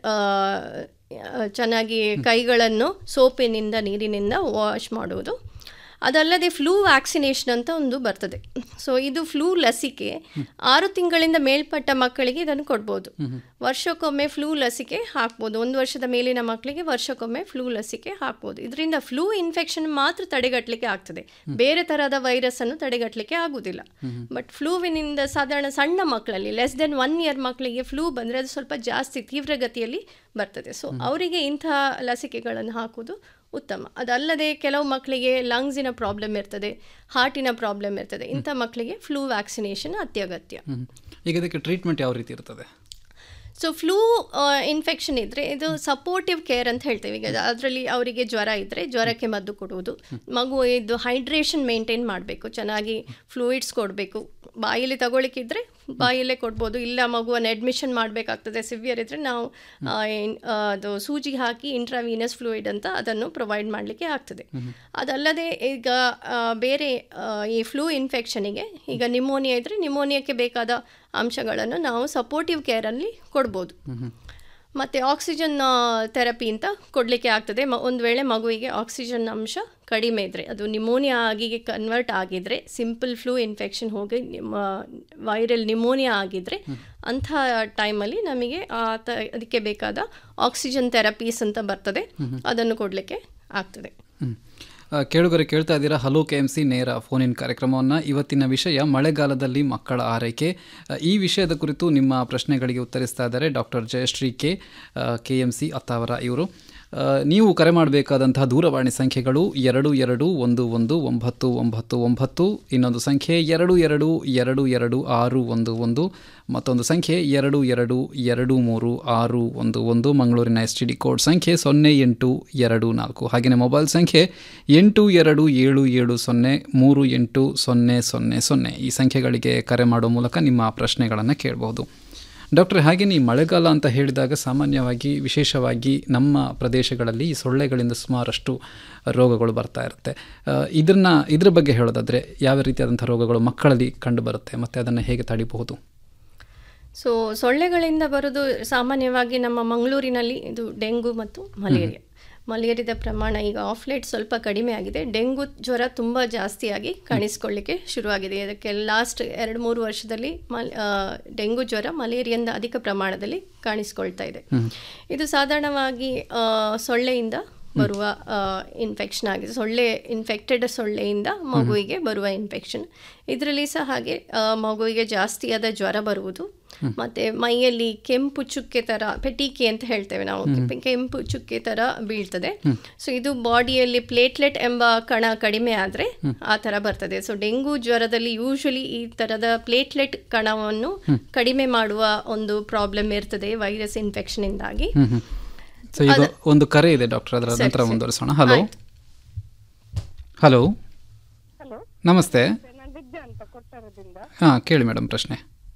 ಚೆನ್ನಾಗಿ ಕೈಗಳನ್ನು ಸೋಪಿನಿಂದ ನೀರಿನಿಂದ ವಾಶ್ ಮಾಡುವುದು ಅದಲ್ಲದೆ ಫ್ಲೂ ವ್ಯಾಕ್ಸಿನೇಷನ್ ಅಂತ ಒಂದು ಬರ್ತದೆ ಸೊ ಇದು ಫ್ಲೂ ಲಸಿಕೆ ಆರು ತಿಂಗಳಿಂದ ಮೇಲ್ಪಟ್ಟ ಮಕ್ಕಳಿಗೆ ಇದನ್ನು ಕೊಡ್ಬೋದು ವರ್ಷಕ್ಕೊಮ್ಮೆ ಫ್ಲೂ ಲಸಿಕೆ ಹಾಕ್ಬೋದು ಒಂದು ವರ್ಷದ ಮೇಲಿನ ಮಕ್ಕಳಿಗೆ ವರ್ಷಕ್ಕೊಮ್ಮೆ ಫ್ಲೂ ಲಸಿಕೆ ಹಾಕ್ಬೋದು ಇದರಿಂದ ಫ್ಲೂ ಇನ್ಫೆಕ್ಷನ್ ಮಾತ್ರ ತಡೆಗಟ್ಟಲಿಕ್ಕೆ ಆಗ್ತದೆ ಬೇರೆ ತರಹದ ವೈರಸ್ ಅನ್ನು ತಡೆಗಟ್ಟಲಿಕ್ಕೆ ಆಗುವುದಿಲ್ಲ ಬಟ್ ಫ್ಲೂವಿನಿಂದ ಸಾಧಾರಣ ಸಣ್ಣ ಮಕ್ಕಳಲ್ಲಿ ಲೆಸ್ ದೆನ್ ಒನ್ ಇಯರ್ ಮಕ್ಕಳಿಗೆ ಫ್ಲೂ ಬಂದರೆ ಅದು ಸ್ವಲ್ಪ ಜಾಸ್ತಿ ತೀವ್ರಗತಿಯಲ್ಲಿ ಬರ್ತದೆ ಸೊ ಅವರಿಗೆ ಇಂಥ ಲಸಿಕೆಗಳನ್ನು ಹಾಕುವುದು ಉತ್ತಮ ಅದಲ್ಲದೆ ಕೆಲವು ಮಕ್ಕಳಿಗೆ ಲಂಗ್ಸಿನ ಪ್ರಾಬ್ಲಮ್ ಇರ್ತದೆ ಹಾರ್ಟಿನ ಪ್ರಾಬ್ಲಮ್ ಇರ್ತದೆ ಇಂಥ ಮಕ್ಕಳಿಗೆ ಫ್ಲೂ ವ್ಯಾಕ್ಸಿನೇಷನ್ ಅತ್ಯಗತ್ಯ ಹ್ಮ್. ಈಗ ಇದಕ್ಕೆ ಟ್ರೀಟ್ಮೆಂಟ್ ಯಾವ ರೀತಿ ಇರ್ತದೆ ಸೊ ಫ್ಲೂ ಇನ್ಫೆಕ್ಷನ್ ಇದ್ದರೆ ಇದು ಸಪೋರ್ಟಿವ್ ಕೇರ್ ಅಂತ ಹೇಳ್ತೇವೆ ಈಗ ಅದರಲ್ಲಿ ಅವರಿಗೆ ಜ್ವರ ಇದ್ದರೆ ಜ್ವರಕ್ಕೆ ಮದ್ದು ಕೊಡುವುದು ಮಗು ಇದು ಹೈಡ್ರೇಷನ್ ಮೇಂಟೈನ್ ಮಾಡಬೇಕು ಚೆನ್ನಾಗಿ ಫ್ಲೂಯಿಡ್ಸ್ ಕೊಡಬೇಕು ಬಾಯಲ್ಲಿ ತಗೊಳ್ಳಿಕ್ಕಿದ್ರೆ ಬಾಯಲ್ಲೇ ಕೊಡ್ಬೋದು ಇಲ್ಲ ಮಗುವನ್ನು ಅಡ್ಮಿಷನ್ ಮಾಡಬೇಕಾಗ್ತದೆ ಸಿವಿಯರ್ ಇದ್ದರೆ ನಾವು ಆ, ಏನ್- ಆ, ಅದು ಸೂಜಿ ಹಾಕಿ ಇಂಟ್ರಾವೀನಸ್ ಫ್ಲೂಯಿಡ್ ಅಂತ ಅದನ್ನು ಪ್ರೊವೈಡ್ ಮಾಡಲಿಕ್ಕೆ ಆಗ್ತದೆ ಅದಲ್ಲದೆ ಈಗ ಆ, ಬೇರೆ ಆ, ಈ ಫ್ಲೂ ಇನ್ಫೆಕ್ಷನಿಗೆ ಈಗ ನಿಮೋನಿಯಾ ಇದ್ದರೆ ನಿಮೋನಿಯಾಕ್ಕೆ ಬೇಕಾದ ಅಂಶಗಳನ್ನು ನಾವು ಸಪೋರ್ಟಿವ್ ಕೇರಲ್ಲಿ ಕೊಡ್ಬೋದು ಮತ್ತು ಆಕ್ಸಿಜನ್ ಥೆರಪಿ ಅಂತ ಕೊಡಲಿಕ್ಕೆ ಆಗ್ತದೆ ಮ ಒಂದು ವೇಳೆ ಮಗುವಿಗೆ ಆಕ್ಸಿಜನ್ ಅಂಶ ಕಡಿಮೆ ಇದ್ದರೆ ಅದು ನಿಮೋನಿಯಾ ಆಗಿ ಕನ್ವರ್ಟ್ ಆಗಿದ್ದರೆ ಸಿಂಪಲ್ ಫ್ಲೂ ಇನ್ಫೆಕ್ಷನ್ ಹೋಗಿ ವೈರಲ್ ನಿಮೋನಿಯಾ ಆಗಿದ್ದರೆ ಅಂಥ ಟೈಮಲ್ಲಿ ನಮಗೆ ಆ ತ ಅದಕ್ಕೆ ಬೇಕಾದ ಆಕ್ಸಿಜನ್ ಥೆರಪೀಸ್ ಅಂತ ಬರ್ತದೆ ಅದನ್ನು ಕೊಡಲಿಕ್ಕೆ ಆಗ್ತದೆ ಹ್ಮ್. ಆ, ಕೇಳುಗರೆ ಕೇಳ್ತಾ ಇದ್ದೀರಾ ಹಲೋ ಕೆ ಎಮ್ ಸಿ ನೇರ ಫೋನ್ ಇನ್ ಕಾರ್ಯಕ್ರಮವನ್ನು ಇವತ್ತಿನ ವಿಷಯ ಮಳೆಗಾಲದಲ್ಲಿ ಮಕ್ಕಳ ಆರೈಕೆ ಆ, ಈ ವಿಷಯದ ಕುರಿತು ನಿಮ್ಮ ಪ್ರಶ್ನೆಗಳಿಗೆ ಉತ್ತರಿಸ್ತಾ ಇದ್ದಾರೆ doctor Jayashree K K M C Attavar ಇವರು ಆ, ನೀವು ಕರೆ ಮಾಡಬೇಕಾದಂತಹ ದೂರವಾಣಿ ಸಂಖ್ಯೆಗಳು ಎರಡು ಎರಡು ಒಂದು ಒಂದು ಒಂಬತ್ತು ಒಂಬತ್ತು ಒಂಬತ್ತು ಇನ್ನೊಂದು ಸಂಖ್ಯೆ ಎರಡು ಎರಡು ಎರಡು ಎರಡು ಆರು ಒಂದು ಒಂದು ಮತ್ತೊಂದು ಸಂಖ್ಯೆ ಎರಡು ಎರಡು ಎರಡು ಮೂರು ಆರು ಒಂದು ಒಂದು ಮಂಗಳೂರಿನ ಎಸ್ ಟಿ ಡಿ ಕೋಡ್ ಸಂಖ್ಯೆ ಸೊನ್ನೆ ಎಂಟು ಎರಡು ನಾಲ್ಕು ಹಾಗೆಯೇ ಮೊಬೈಲ್ ಸಂಖ್ಯೆ ಎಂಟು ಎರಡು ಏಳು ಏಳು ಸೊನ್ನೆ ಮೂರು ಎಂಟು ಸೊನ್ನೆ ಸೊನ್ನೆ ಸೊನ್ನೆ ಈ ಸಂಖ್ಯೆಗಳಿಗೆ ಕರೆ ಮಾಡುವ ಮೂಲಕ ನಿಮ್ಮ ಪ್ರಶ್ನೆಗಳನ್ನು ಕೇಳಬಹುದು ಡಾಕ್ಟ್ರೆ ಹಾಗೆಯೇ ಈ ಮಳೆಗಾಲ ಅಂತ ಹೇಳಿದಾಗ ಸಾಮಾನ್ಯವಾಗಿ ವಿಶೇಷವಾಗಿ ನಮ್ಮ ಪ್ರದೇಶಗಳಲ್ಲಿ ಈ ಸೊಳ್ಳೆಗಳಿಂದ ಸುಮಾರಷ್ಟು ರೋಗಗಳು ಬರ್ತಾ ಇರುತ್ತೆ ಆ, ಇದನ್ನ ಇದ್ರ ಬಗ್ಗೆ ಹೇಳೋದಾದರೆ ಯಾವ ರೀತಿಯಾದಂಥ ರೋಗಗಳು ಮಕ್ಕಳಲ್ಲಿ ಕಂಡು ಬರುತ್ತೆ ಮತ್ತು ಅದನ್ನು ಹೇಗೆ ತಡಿಬಹುದು ಸೊ ಸೊಳ್ಳೆಗಳಿಂದ ಬರೋದು ಸಾಮಾನ್ಯವಾಗಿ ನಮ್ಮ ಮಂಗಳೂರಿನಲ್ಲಿ ಇದು ಡೆಂಗು ಮತ್ತು ಮಲೇರಿಯಾ ಮಲೇರಿಯಾದ ಪ್ರಮಾಣ ಈಗ ಆಫ್ ಲೇಟ್ ಸ್ವಲ್ಪ ಕಡಿಮೆ ಆಗಿದೆ ಡೆಂಗು ಜ್ವರ ತುಂಬ ಜಾಸ್ತಿಯಾಗಿ ಕಾಣಿಸ್ಕೊಳ್ಳಿಕ್ಕೆ ಶುರುವಾಗಿದೆ ಇದಕ್ಕೆ ಲಾಸ್ಟ್ ಎರಡು ಮೂರು ವರ್ಷದಲ್ಲಿ ಮಲ್ ಆ, ಡೆಂಗು ಜ್ವರ ಮಲೇರಿಯಿಂದ ಅಧಿಕ ಪ್ರಮಾಣದಲ್ಲಿ ಕಾಣಿಸ್ಕೊಳ್ತಾ ಇದೆ ಇದು ಸಾಧಾರಣವಾಗಿ ಆ, ಸೊಳ್ಳೆಯಿಂದ ಬರುವ ಇನ್ಫೆಕ್ಷನ್ ಆಗಿದೆ ಸೊಳ್ಳೆ ಇನ್ಫೆಕ್ಟೆಡ್ ಸೊಳ್ಳೆಯಿಂದ ಮಗುವಿಗೆ ಬರುವ ಇನ್ಫೆಕ್ಷನ್ ಇದರಲ್ಲಿ ಸಹ ಹಾಗೆ ಆ, ಮಗುವಿಗೆ ಜಾಸ್ತಿಯಾದ ಜ್ವರ ಬರುವುದು ಮತ್ತೆ ಮೈಯಲ್ಲಿ ಕೆಂಪು ಚುಕ್ಕೆ ತರ ಪೆಟಿಕೆ ಅಂತ ಹೇಳ್ತೇವೆ ನಾವು ಕೆಂಪು ಚುಕ್ಕೆ ತರ ಬೀಳ್ತದೆ ಸೊ ಇದು ಬಾಡಿಯಲ್ಲಿ ಪ್ಲೇಟ್ಲೆಟ್ ಎಂಬ ಕಣ ಕಡಿಮೆ ಆದ್ರೆ ಆ ತರ ಬರ್ತದೆ ಸೊ ಡೆಂಗು ಜ್ವರದಲ್ಲಿ ಯೂಶಲಿ ಈ ತರದ ಪ್ಲೇಟ್ಲೆಟ್ ಕಣವನ್ನು ಕಡಿಮೆ ಮಾಡುವ ಒಂದು ಪ್ರಾಬ್ಲಮ್ ಇರ್ತದೆ ವೈರಸ್ ಇನ್ಫೆಕ್ಷನ್ ಇಂದಾಗಿ ಸೊ ಈಗ ಒಂದು ಕರೆ ಇದೆ ಡಾಕ್ಟರ್ ಅದರ ನಂತರ ಮುಂದುವರಿಸೋಣ ಹಲೋ ಹಲೋ ಹಲೋ ನಮಸ್ತೆ ನಾನು ವಿದ್ಯಾ ಅಂತ ಕೊಟ್ಟಾರದಿಂದ ಹಾಂ ಕೇಳಿ ಮೇಡಮ್ ಪ್ರಶ್ನೆ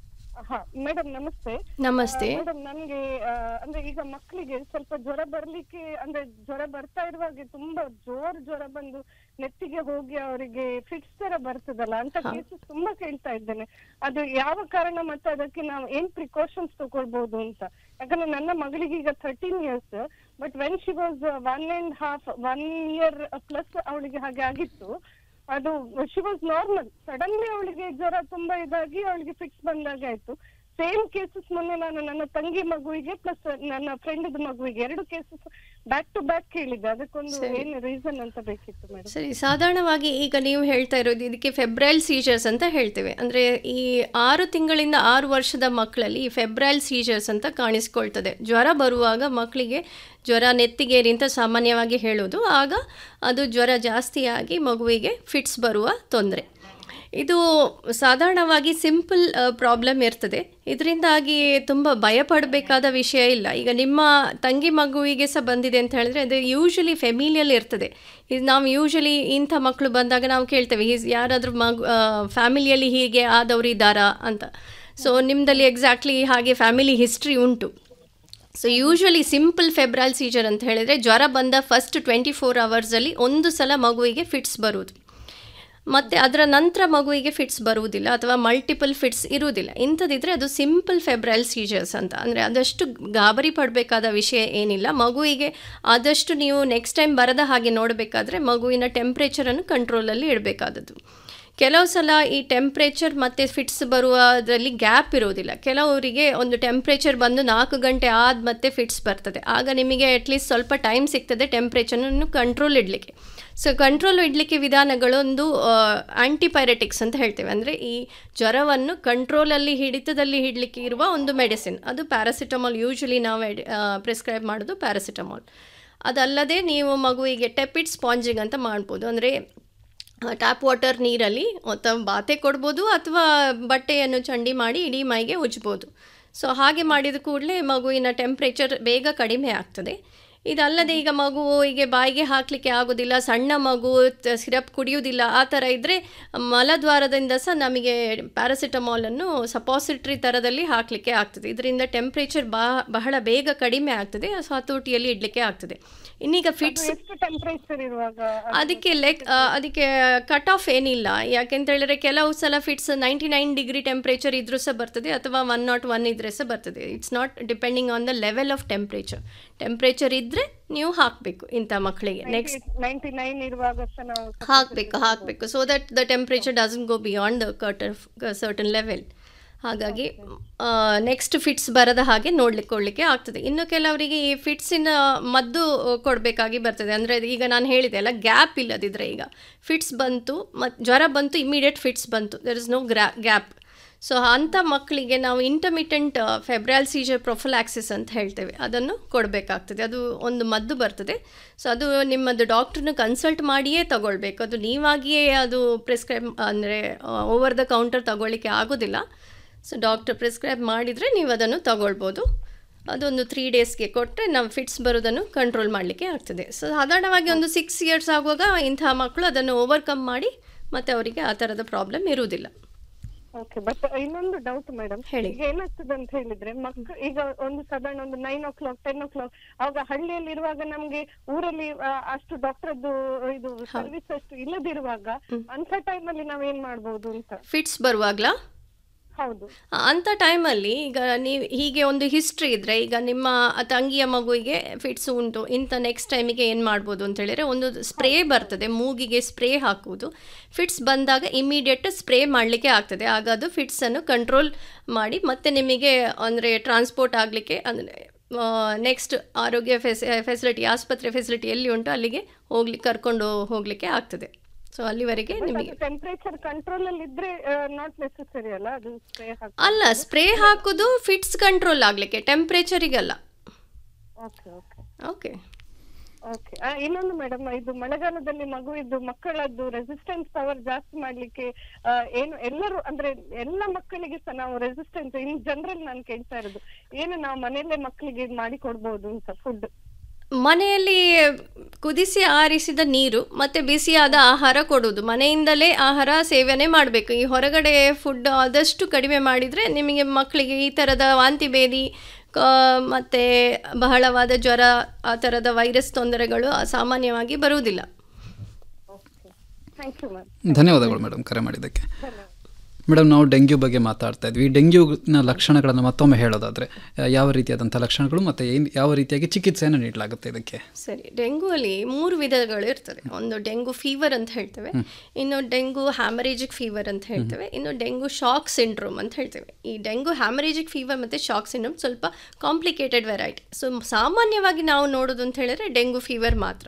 ಹಾ ಮೇಡಮ್ ನಮಸ್ತೆ ನಮಸ್ತೆ ಮೇಡಮ್ ನನ್ಗೆ ಆ, ಅಂದ್ರೆ ಈಗ ಮಕ್ಕಳಿಗೆ ಸ್ವಲ್ಪ ಜ್ವರ ಬರ್ಲಿಕ್ಕೆ ಅಂದ್ರೆ ಜ್ವರ ಬರ್ತಾ ಇರುವಾಗೆ ತುಂಬಾ ಜೋರ್ ಜ್ವರ ಬಂದು ನೆತ್ತಿಗೆ ಹೋಗಿ ಅವರಿಗೆ ಫಿಟ್ಸ್ ತರ ಬರ್ತದಲ್ಲ ಅಂತ ಕೇಸಸ್ ತುಂಬಾ ಕೇಳ್ತಾ ಇದ್ದೇನೆ ಅದು ಯಾವ ಕಾರಣ ಮತ್ತೆ ಅದಕ್ಕೆ ನಾವು ಏನ್ ಪ್ರಿಕಾಷನ್ಸ್ ತಗೊಳ್ಬಹುದು ಅಂತ ಯಾಕಂದ್ರೆ ನನ್ನ ಮಗಳಿಗೆ ಈಗ thirteen years but when she was one and half one year plus ಅವಳಿಗೆ ಹಾಗೆ ಆಗಿತ್ತು ಅದು ಶಿ ವಾಸ್ ನಾರ್ಮಲ್ ಸಡನ್ಲಿ ಅವಳಿಗೆ ಜ್ವರ ತುಂಬಾ ಇದಾಗಿ ಅವಳಿಗೆ ಫಿಕ್ಸ್ ಬಂದಾಗ ಆಯ್ತು ಸೇಮ್ ಕೇಸಸ್ ಮೊನ್ನೆ ನಾನು ನನ್ನ ತಂಗಿ ಮಗುವಿಗೆ ಪ್ಲಸ್ ನನ್ನ ಫ್ರೆಂಡ್ ಮಗುವಿಗೆ ಎರಡು ಕೇಸಸ್ ಬ್ಯಾಕ್ ಟು ಬ್ಯಾಕ್ ಕೇಳಿದೆ ಅದಕ್ಕೊಂದು ಏನು ರೀಸನ್ ಅಂತ ಬೇಕಿತ್ತು ಮೇಡಮ್ ಸರಿ ಸಾಧಾರಣವಾಗಿ ಈಗ ನೀವು ಹೇಳ್ತಾ ಇರೋದು ಇದಕ್ಕೆ ಫೆಬ್ರೈಲ್ ಸೀಜರ್ಸ್ ಅಂತ ಹೇಳ್ತೇವೆ ಅಂದರೆ ಈ ಆರು ತಿಂಗಳಿಂದ ಆರು ವರ್ಷದ ಮಕ್ಕಳಲ್ಲಿ ಈ ಫೆಬ್ರೈಲ್ ಸೀಜರ್ಸ್ ಅಂತ ಕಾಣಿಸ್ಕೊಳ್ತದೆ ಜ್ವರ ಬರುವಾಗ ಮಕ್ಕಳಿಗೆ ಜ್ವರ ನೆತ್ತಿಗೇರಿ ಅಂತ ಸಾಮಾನ್ಯವಾಗಿ ಹೇಳೋದು ಆಗ ಅದು ಜ್ವರ ಜಾಸ್ತಿಯಾಗಿ ಮಗುವಿಗೆ ಫಿಟ್ಸ್ ಬರುವ ತೊಂದರೆ ಇದು ಸಾಧಾರಣವಾಗಿ ಸಿಂಪಲ್ ಪ್ರಾಬ್ಲಮ್ ಇರ್ತದೆ ಇದರಿಂದಾಗಿ ತುಂಬ ಭಯಪಡಬೇಕಾದ ವಿಷಯ ಇಲ್ಲ ಈಗ ನಿಮ್ಮ ತಂಗಿ ಮಗುವಿಗೆ ಸಹ ಬಂದಿದೆ ಅಂತ ಹೇಳಿದ್ರೆ ಅದು ಯೂಶಲಿ ಫೆಮಿಲಿಯಲ್ ಇರ್ತದೆ ಇದು ನಾವು ಯೂಶಲಿ ಇಂಥ ಮಕ್ಕಳು ಬಂದಾಗ ನಾವು ಕೇಳ್ತೇವೆ ಈಸ್ ಯಾರಾದರೂ ಮಗು ಫ್ಯಾಮಿಲಿಯಲ್ಲಿ ಹೀಗೆ ಆದವರು ಇದ್ದಾರಾ ಅಂತ ಸೊ ನಿಮ್ಮದಲ್ಲಿ ಎಕ್ಸಾಕ್ಟ್ಲಿ ಹಾಗೆ ಫ್ಯಾಮಿಲಿ ಹಿಸ್ಟ್ರಿ ಉಂಟು so usually simple febrile seizure ಅಂತ ಹೇಳಿದರೆ ಜ್ವರ ಬಂದ ಫಸ್ಟ್ ಟ್ವೆಂಟಿ ಫೋರ್ ಅವರ್ಸಲ್ಲಿ ಒಂದು ಸಲ ಮಗುವಿಗೆ ಫಿಟ್ಸ್ ಬರುವುದು ಮತ್ತು ಅದರ ನಂತರ ಮಗುವಿಗೆ ಫಿಟ್ಸ್ ಬರುವುದಿಲ್ಲ ಅಥವಾ ಮಲ್ಟಿಪಲ್ ಫಿಟ್ಸ್ ಇರುವುದಿಲ್ಲ ಇಂಥದ್ದಿದ್ರೆ ಅದು ಸಿಂಪಲ್ ಫೆಬ್ರೈಲ್ ಸೀಜರ್ಸ್ ಅಂತ ಅಂದರೆ ಅದಷ್ಟು ಗಾಬರಿ ಪಡಬೇಕಾದ ವಿಷಯ ಏನಿಲ್ಲ ಮಗುವಿಗೆ ಆದಷ್ಟು ನೀವು ನೆಕ್ಸ್ಟ್ ಟೈಮ್ ಬರದ ಹಾಗೆ ನೋಡಬೇಕಾದ್ರೆ ಮಗುವಿನ ಟೆಂಪ್ರೇಚರನ್ನು ಕಂಟ್ರೋಲಲ್ಲಿ ಇಡಬೇಕಾದದ್ದು ಕೆಲವು ಸಲ ಈ ಟೆಂಪ್ರೇಚರ್ ಮತ್ತು ಫಿಟ್ಸ್ ಬರುವುದರಲ್ಲಿ ಗ್ಯಾಪ್ ಇರೋದಿಲ್ಲ ಕೆಲವರಿಗೆ ಒಂದು ಟೆಂಪ್ರೇಚರ್ ಬಂದು ನಾಲ್ಕು ಗಂಟೆ ಆದ ಮತ್ತೆ ಫಿಟ್ಸ್ ಬರ್ತದೆ ಆಗ ನಿಮಗೆ ಅಟ್ಲೀಸ್ಟ್ ಸ್ವಲ್ಪ ಟೈಮ್ ಸಿಗ್ತದೆ ಟೆಂಪ್ರೇಚರನ್ನು ಕಂಟ್ರೋಲ್ ಇಡಲಿಕ್ಕೆ ಸೊ ಕಂಟ್ರೋಲ್ ಇಡಲಿಕ್ಕೆ ವಿಧಾನಗಳೊಂದು ಆಂಟಿಪೈರೆಟಿಕ್ಸ್ ಅಂತ ಹೇಳ್ತೇವೆ ಅಂದರೆ ಈ ಜ್ವರವನ್ನು ಕಂಟ್ರೋಲಲ್ಲಿ ಹಿಡಿತದಲ್ಲಿ ಹಿಡಲಿಕ್ಕೆ ಇರುವ ಒಂದು ಮೆಡಿಸಿನ್ ಅದು ಪ್ಯಾರಾಸಿಟಮಾಲ್ ಯೂಶಲಿ ನಾವು ಪ್ರಿಸ್ಕ್ರೈಬ್ ಮಾಡೋದು ಪ್ಯಾರಾಸಿಟಮಾಲ್ ಅದಲ್ಲದೆ ನೀವು ಮಗುವಿಗೆ ಟೆಪಿಡ್ ಸ್ಪಾಂಜಿಂಗ್ ಅಂತ ಮಾಡ್ಬೋದು ಅಂದರೆ ಟ್ಯಾಪ್ ವಾಟರ್ ನೀರಲ್ಲಿ ಅಥವಾ ಬಾತೆ ಕೊಡ್ಬೋದು ಅಥವಾ ಬಟ್ಟೆಯನ್ನು ಚಂಡಿ ಮಾಡಿ ಇಡೀ ಮೈಗೆ ಉಜ್ಬೋದು ಸೊ ಹಾಗೆ ಮಾಡಿದ ಕೂಡಲೇ ಮಗುವಿನ ಟೆಂಪ್ರೇಚರ್ ಬೇಗ ಕಡಿಮೆ ಆಗ್ತದೆ ಇದಲ್ಲದೆ ಈಗ ಮಗುವಿಗೆ ಬಾಯಿಗೆ ಹಾಕಲಿಕ್ಕೆ ಆಗೋದಿಲ್ಲ ಸಣ್ಣ ಮಗು ಸಿರಪ್ ಕುಡಿಯೋದಿಲ್ಲ ಆ ಥರ ಇದ್ದರೆ ಮಲದ್ವಾರದಿಂದ ಸಹ ನಮಗೆ ಪ್ಯಾರಾಸಿಟಮಾಲನ್ನು ಸಪಾಸಿಟ್ರಿ ಥರದಲ್ಲಿ ಹಾಕಲಿಕ್ಕೆ ಆಗ್ತದೆ ಇದರಿಂದ ಟೆಂಪ್ರೇಚರ್ ಬಾ ಬಹಳ ಬೇಗ ಕಡಿಮೆ ಆಗ್ತದೆ ಸೊ ಹತೋಟಿಯಲ್ಲಿ ಇಡಲಿಕ್ಕೆ ಆಗ್ತದೆ ಇನ್ನೀಗ ಫಿಟ್ಸ್ ಎಷ್ಟು ಟೆಂಪರೇಚರ್ ಇರುವಾಗ ಅದಕ್ಕೆ ಲೆಕ್ ಆ, ಅದಕ್ಕೆ ಕಟ್ ಆಫ್ ಏನಿಲ್ಲ ಯಾಕೆಂತ ಹೇಳಿದ್ರೆ ಕೆಲವು ಸಲ fits ninety nine degree temperature ಇದ್ರೂ ಸಹ ಬರ್ತದೆ ಅಥವಾ ಒನ್ ನಾಟ್ ಒನ್ ಇದ್ರೆ ಸಹ ಬರ್ತದೆ it's not depending on the level of temperature temperature ಇದ್ದರೆ ನೀವು ಹಾಕಬೇಕು ಇಂಥ ಮಕ್ಕಳಿಗೆ ನೆಕ್ಸ್ಟ್ ನೈಂಟಿ ನೈನ್ ಇರುವಾಗ ಸಹ ನಾವು ಹಾಕಬೇಕು ಹಾಕಬೇಕು so that the temperature doesn't go beyond the curtain certain level ಹಾಗಾಗಿ ನೆಕ್ಸ್ಟ್ ಫಿಟ್ಸ್ ಬರದ ಹಾಗೆ ನೋಡ್ಲಿಕ್ಕೆ ಆಗ್ತದೆ ಇನ್ನು ಕೆಲವರಿಗೆ ಈ ಫಿಟ್ಸಿನ ಮದ್ದು ಕೊಡಬೇಕಾಗಿ ಬರ್ತದೆ ಅಂದರೆ ಈಗ ನಾನು ಹೇಳಿದೆ ಅಲ್ಲ ಗ್ಯಾಪ್ ಇಲ್ಲದಿದ್ರೆ ಈಗ ಫಿಟ್ಸ್ ಬಂತು ಮತ್ತು ಜ್ವರ ಬಂತು ಇಮಿಡಿಯೇಟ್ ಫಿಟ್ಸ್ ಬಂತು ದರ್ ಇಸ್ ನೋ ಗ್ರಾ ಗ್ಯಾಪ್ ಸೊ ಅಂಥ ಮಕ್ಕಳಿಗೆ ನಾವು ಇಂಟರ್ಮಿಟೆಂಟ್ ಫೆಬ್ರಲ್ ಸೀಜರ್ ಪ್ರೊಫಲಾಕ್ಸಿಸ್ ಅಂತ ಹೇಳ್ತೇವೆ ಅದನ್ನು ಕೊಡಬೇಕಾಗ್ತದೆ ಅದು ಒಂದು ಮದ್ದು ಬರ್ತದೆ ಸೊ ಅದು ನಿಮ್ಮದು ಡಾಕ್ಟ್ರನ್ನ ಕನ್ಸಲ್ಟ್ ಮಾಡಿಯೇ ತಗೊಳ್ಬೇಕು ಅದು ನೀವಾಗಿಯೇ ಅದು ಪ್ರಿಸ್ಕ್ರೈಬ್ ಅಂದರೆ ಓವರ್ ದ ಕೌಂಟರ್ ತಗೊಳ್ಳಿಕ್ಕೆ ಆಗೋದಿಲ್ಲ ಸೊ ಡಾಕ್ಟರ್ ಪ್ರಿಸ್ಕ್ರೈಬ್ ಮಾಡಿದರೆ ನೀವು ಅದನ್ನು ತಗೊಳ್ಬೋದು ಅದೊಂದು ತ್ರೀ ಡೇಸ್ಗೆ ಕೊಟ್ಟರೆ ನಾವು ಫಿಟ್ಸ್ ಬರೋದನ್ನು ಕಂಟ್ರೋಲ್ ಮಾಡಲಿಕ್ಕೆ ಆಗ್ತದೆ ಸೊ ಸಾಧಾರಣವಾಗಿ ಒಂದು ಸಿಕ್ಸ್ ಇಯರ್ಸ್ ಆಗುವಾಗ ಇಂತಹ ಮಕ್ಕಳು ಅದನ್ನು ಓವರ್ಕಮ್ ಮಾಡಿ ಮತ್ತು ಅವರಿಗೆ ಆ ಥರದ ಪ್ರಾಬ್ಲಮ್ ಇರುವುದಿಲ್ಲ ಓಕೆ ಬಟ್ ಇನ್ನೊಂದು ಡೌಟ್ ಮೇಡಮ್ ಹೇಳಿ. ಈಗ ಏನಾಗ್ತದೆ ಅಂತ ಹೇಳಿದ್ರೆ ಮಕ್ಳು ಈಗ ಒಂದು ಸಾಧಾರಣ ಒಂದು nine o'clock ten o'clock ಅವಾಗ ಹಳ್ಳಿಯಲ್ಲಿ ಇರುವಾಗ ನಮ್ಗೆ ಊರಲ್ಲಿ ಆ, ಅಷ್ಟು ಡಾಕ್ಟರ್ದು ಇದು ಸರ್ವಿಸ್ ಅಷ್ಟು ಇಲ್ಲದಿರುವಾಗ ಅಂತ ಟೈಮ್ ಅಲ್ಲಿ ನಾವ್ ಏನ್ ಮಾಡ್ಬೋದು ಅಂತ ಫಿಟ್ಸ್ ಬರುವಾಗ್ಲಾ ಹೌದು ಅಂಥ ಟೈಮಲ್ಲಿ ಈಗ ನೀವು ಹೀಗೆ ಒಂದು ಹಿಸ್ಟ್ರಿ ಇದ್ದರೆ ಈಗ ನಿಮ್ಮ ತಂಗಿಯ ಮಗುವಿಗೆ ಫಿಟ್ಸ್ ಉಂಟು ಇಂಥ ನೆಕ್ಸ್ಟ್ ಟೈಮಿಗೆ ಏನು ಮಾಡ್ಬೋದು ಅಂತ ಹೇಳಿದ್ರೆ ಒಂದು ಸ್ಪ್ರೇ ಬರ್ತದೆ ಮೂಗಿಗೆ ಸ್ಪ್ರೇ ಹಾಕುವುದು ಫಿಟ್ಸ್ ಬಂದಾಗ ಇಮಿಡಿಯೇಟ್ ಸ್ಪ್ರೇ ಮಾಡಲಿಕ್ಕೆ ಆಗ್ತದೆ ಆಗ ಅದು ಫಿಟ್ಸನ್ನು ಕಂಟ್ರೋಲ್ ಮಾಡಿ ಮತ್ತೆ ನಿಮಗೆ ಅಂದರೆ ಟ್ರಾನ್ಸ್ಪೋರ್ಟ್ ಆಗಲಿಕ್ಕೆ ಅಂದರೆ ನೆಕ್ಸ್ಟ್ ಆರೋಗ್ಯ ಫೆಸಿ ಫೆಸಿಲಿಟಿ ಆಸ್ಪತ್ರೆ ಫೆಸಿಲಿಟಿ ಎಲ್ಲಿ ಉಂಟು ಅಲ್ಲಿಗೆ ಹೋಗ್ಲಿಕ್ಕೆ ಕರ್ಕೊಂಡು ಹೋಗಲಿಕ್ಕೆ ಆಗ್ತದೆ ಸೊ ಅಲ್ಲಿವರೆಗೆ ನಿಮಗೆ ಟೆಂಪರೇಚರ್ ಕಂಟ್ರೋಲ್ ಅಲ್ಲಿ ಇದ್ರೆ ನಾಟ್ ನೆಸೆಸರಿ ಅಲ್ಲ ಅದು ಸ್ಪ್ರೇ ಹಾಕಿ ಅಲ್ಲ ಸ್ಪ್ರೇ ಹಾಕೋದು ಫಿಟ್ಸ್ ಕಂಟ್ರೋಲ್ ಆಗಲಿಕ್ಕೆ ಟೆಂಪ್ರೇಚರಿಗಲ್ಲ ಓಕೆ ಓಕೆ ಓಕೆ ಓಕೆ ಇನ್ನೊಂದು ಮೇಡಮ್ ಇದು ಮಳೆಗಾಲದಲ್ಲಿ ಮಗು ಇದು ಮಕ್ಕಳದ್ದು ರೆಸಿಸ್ಟೆನ್ಸ್ ಪವರ್ ಜಾಸ್ತಿ ಮಾಡ್ಲಿಕ್ಕೆ ಆ, ಏನು ಎಲ್ಲರೂ ಅಂದ್ರೆ ಎಲ್ಲ ಮಕ್ಕಳಿಗೆ ಸಹ ನಾವು ರೆಸಿಸ್ಟೆನ್ಸ್ ಇನ್ ಜನರಲ್ ನಾನು ಕೇಳ್ತಾ ಇರೋದು ಏನು ನಾವು ಮನೆಯಲ್ಲೇ ಮಕ್ಕಳಿಗೆ ಮಾಡಿ ಕೊಡ್ಬೋದು ಅಂತ ಫುಡ್ ಮನೆಯಲ್ಲಿ ಕುದಿಸಿ ಆರಿಸಿದ ನೀರು ಮತ್ತು ಬಿಸಿಯಾದ ಆಹಾರ ಕೊಡುವುದು ಮನೆಯಿಂದಲೇ ಆಹಾರ ಸೇವನೆ ಮಾಡಬೇಕು ಈ ಹೊರಗಡೆ ಫುಡ್ ಆದಷ್ಟು ಕಡಿಮೆ ಮಾಡಿದರೆ ನಿಮಗೆ ಮಕ್ಕಳಿಗೆ ಈ ಥರದ ವಾಂತಿ ಭೇದಿ ಮತ್ತು ಬಹಳವಾದ ಜ್ವರ ಆ ಥರದ ವೈರಸ್ ತೊಂದರೆಗಳು ಸಾಮಾನ್ಯವಾಗಿ ಬರುವುದಿಲ್ಲ ಥ್ಯಾಂಕ್ ಯು ಮ್ಯಾಮ್ ಧನ್ಯವಾದಗಳು ಮೇಡಮ್ ಕರೆ ಮಾಡಿದ್ದಕ್ಕೆ ಮೇಡಮ್ ನಾವು ಡೆಂಗ್ಯೂ ಬಗ್ಗೆ ಮಾತಾಡ್ತಾ ಇದ್ವಿ ಈ ಡೆಂಗ್ಯೂನ ಲಕ್ಷಣಗಳನ್ನು ಮತ್ತೊಮ್ಮೆ ಹೇಳೋದಾದರೆ ಯಾವ ರೀತಿಯಾದಂಥ ಲಕ್ಷಣಗಳು ಮತ್ತು ಏನು ಯಾವ ರೀತಿಯಾಗಿ ಚಿಕಿತ್ಸೆಯನ್ನು ನೀಡಲಾಗುತ್ತೆ ಇದಕ್ಕೆ ಸರಿ ಡೆಂಗು ಅಲ್ಲಿ ಮೂರು ವಿಧಗಳು ಇರ್ತದೆ ಒಂದು ಡೆಂಗು ಫೀವರ್ ಅಂತ ಹೇಳ್ತೇವೆ ಇನ್ನು ಡೆಂಗು ಹ್ಯಾಮರೇಜಿಕ್ ಫೀವರ್ ಅಂತ ಹೇಳ್ತೇವೆ ಇನ್ನು ಡೆಂಗು ಶಾಕ್ ಸಿಂಡ್ರೋಮ್ ಅಂತ ಹೇಳ್ತೇವೆ ಈ ಡೆಂಗು ಹ್ಯಾಮರೇಜಿಕ್ ಫೀವರ್ ಮತ್ತು ಶಾಕ್ ಸಿಂಡ್ರೋಮ್ ಸ್ವಲ್ಪ ಕಾಂಪ್ಲಿಕೇಟೆಡ್ ವೆರೈಟಿ ಸೊ ಸಾಮಾನ್ಯವಾಗಿ ನಾವು ನೋಡೋದು ಅಂತ ಹೇಳಿದ್ರೆ ಡೆಂಗು ಫೀವರ್ ಮಾತ್ರ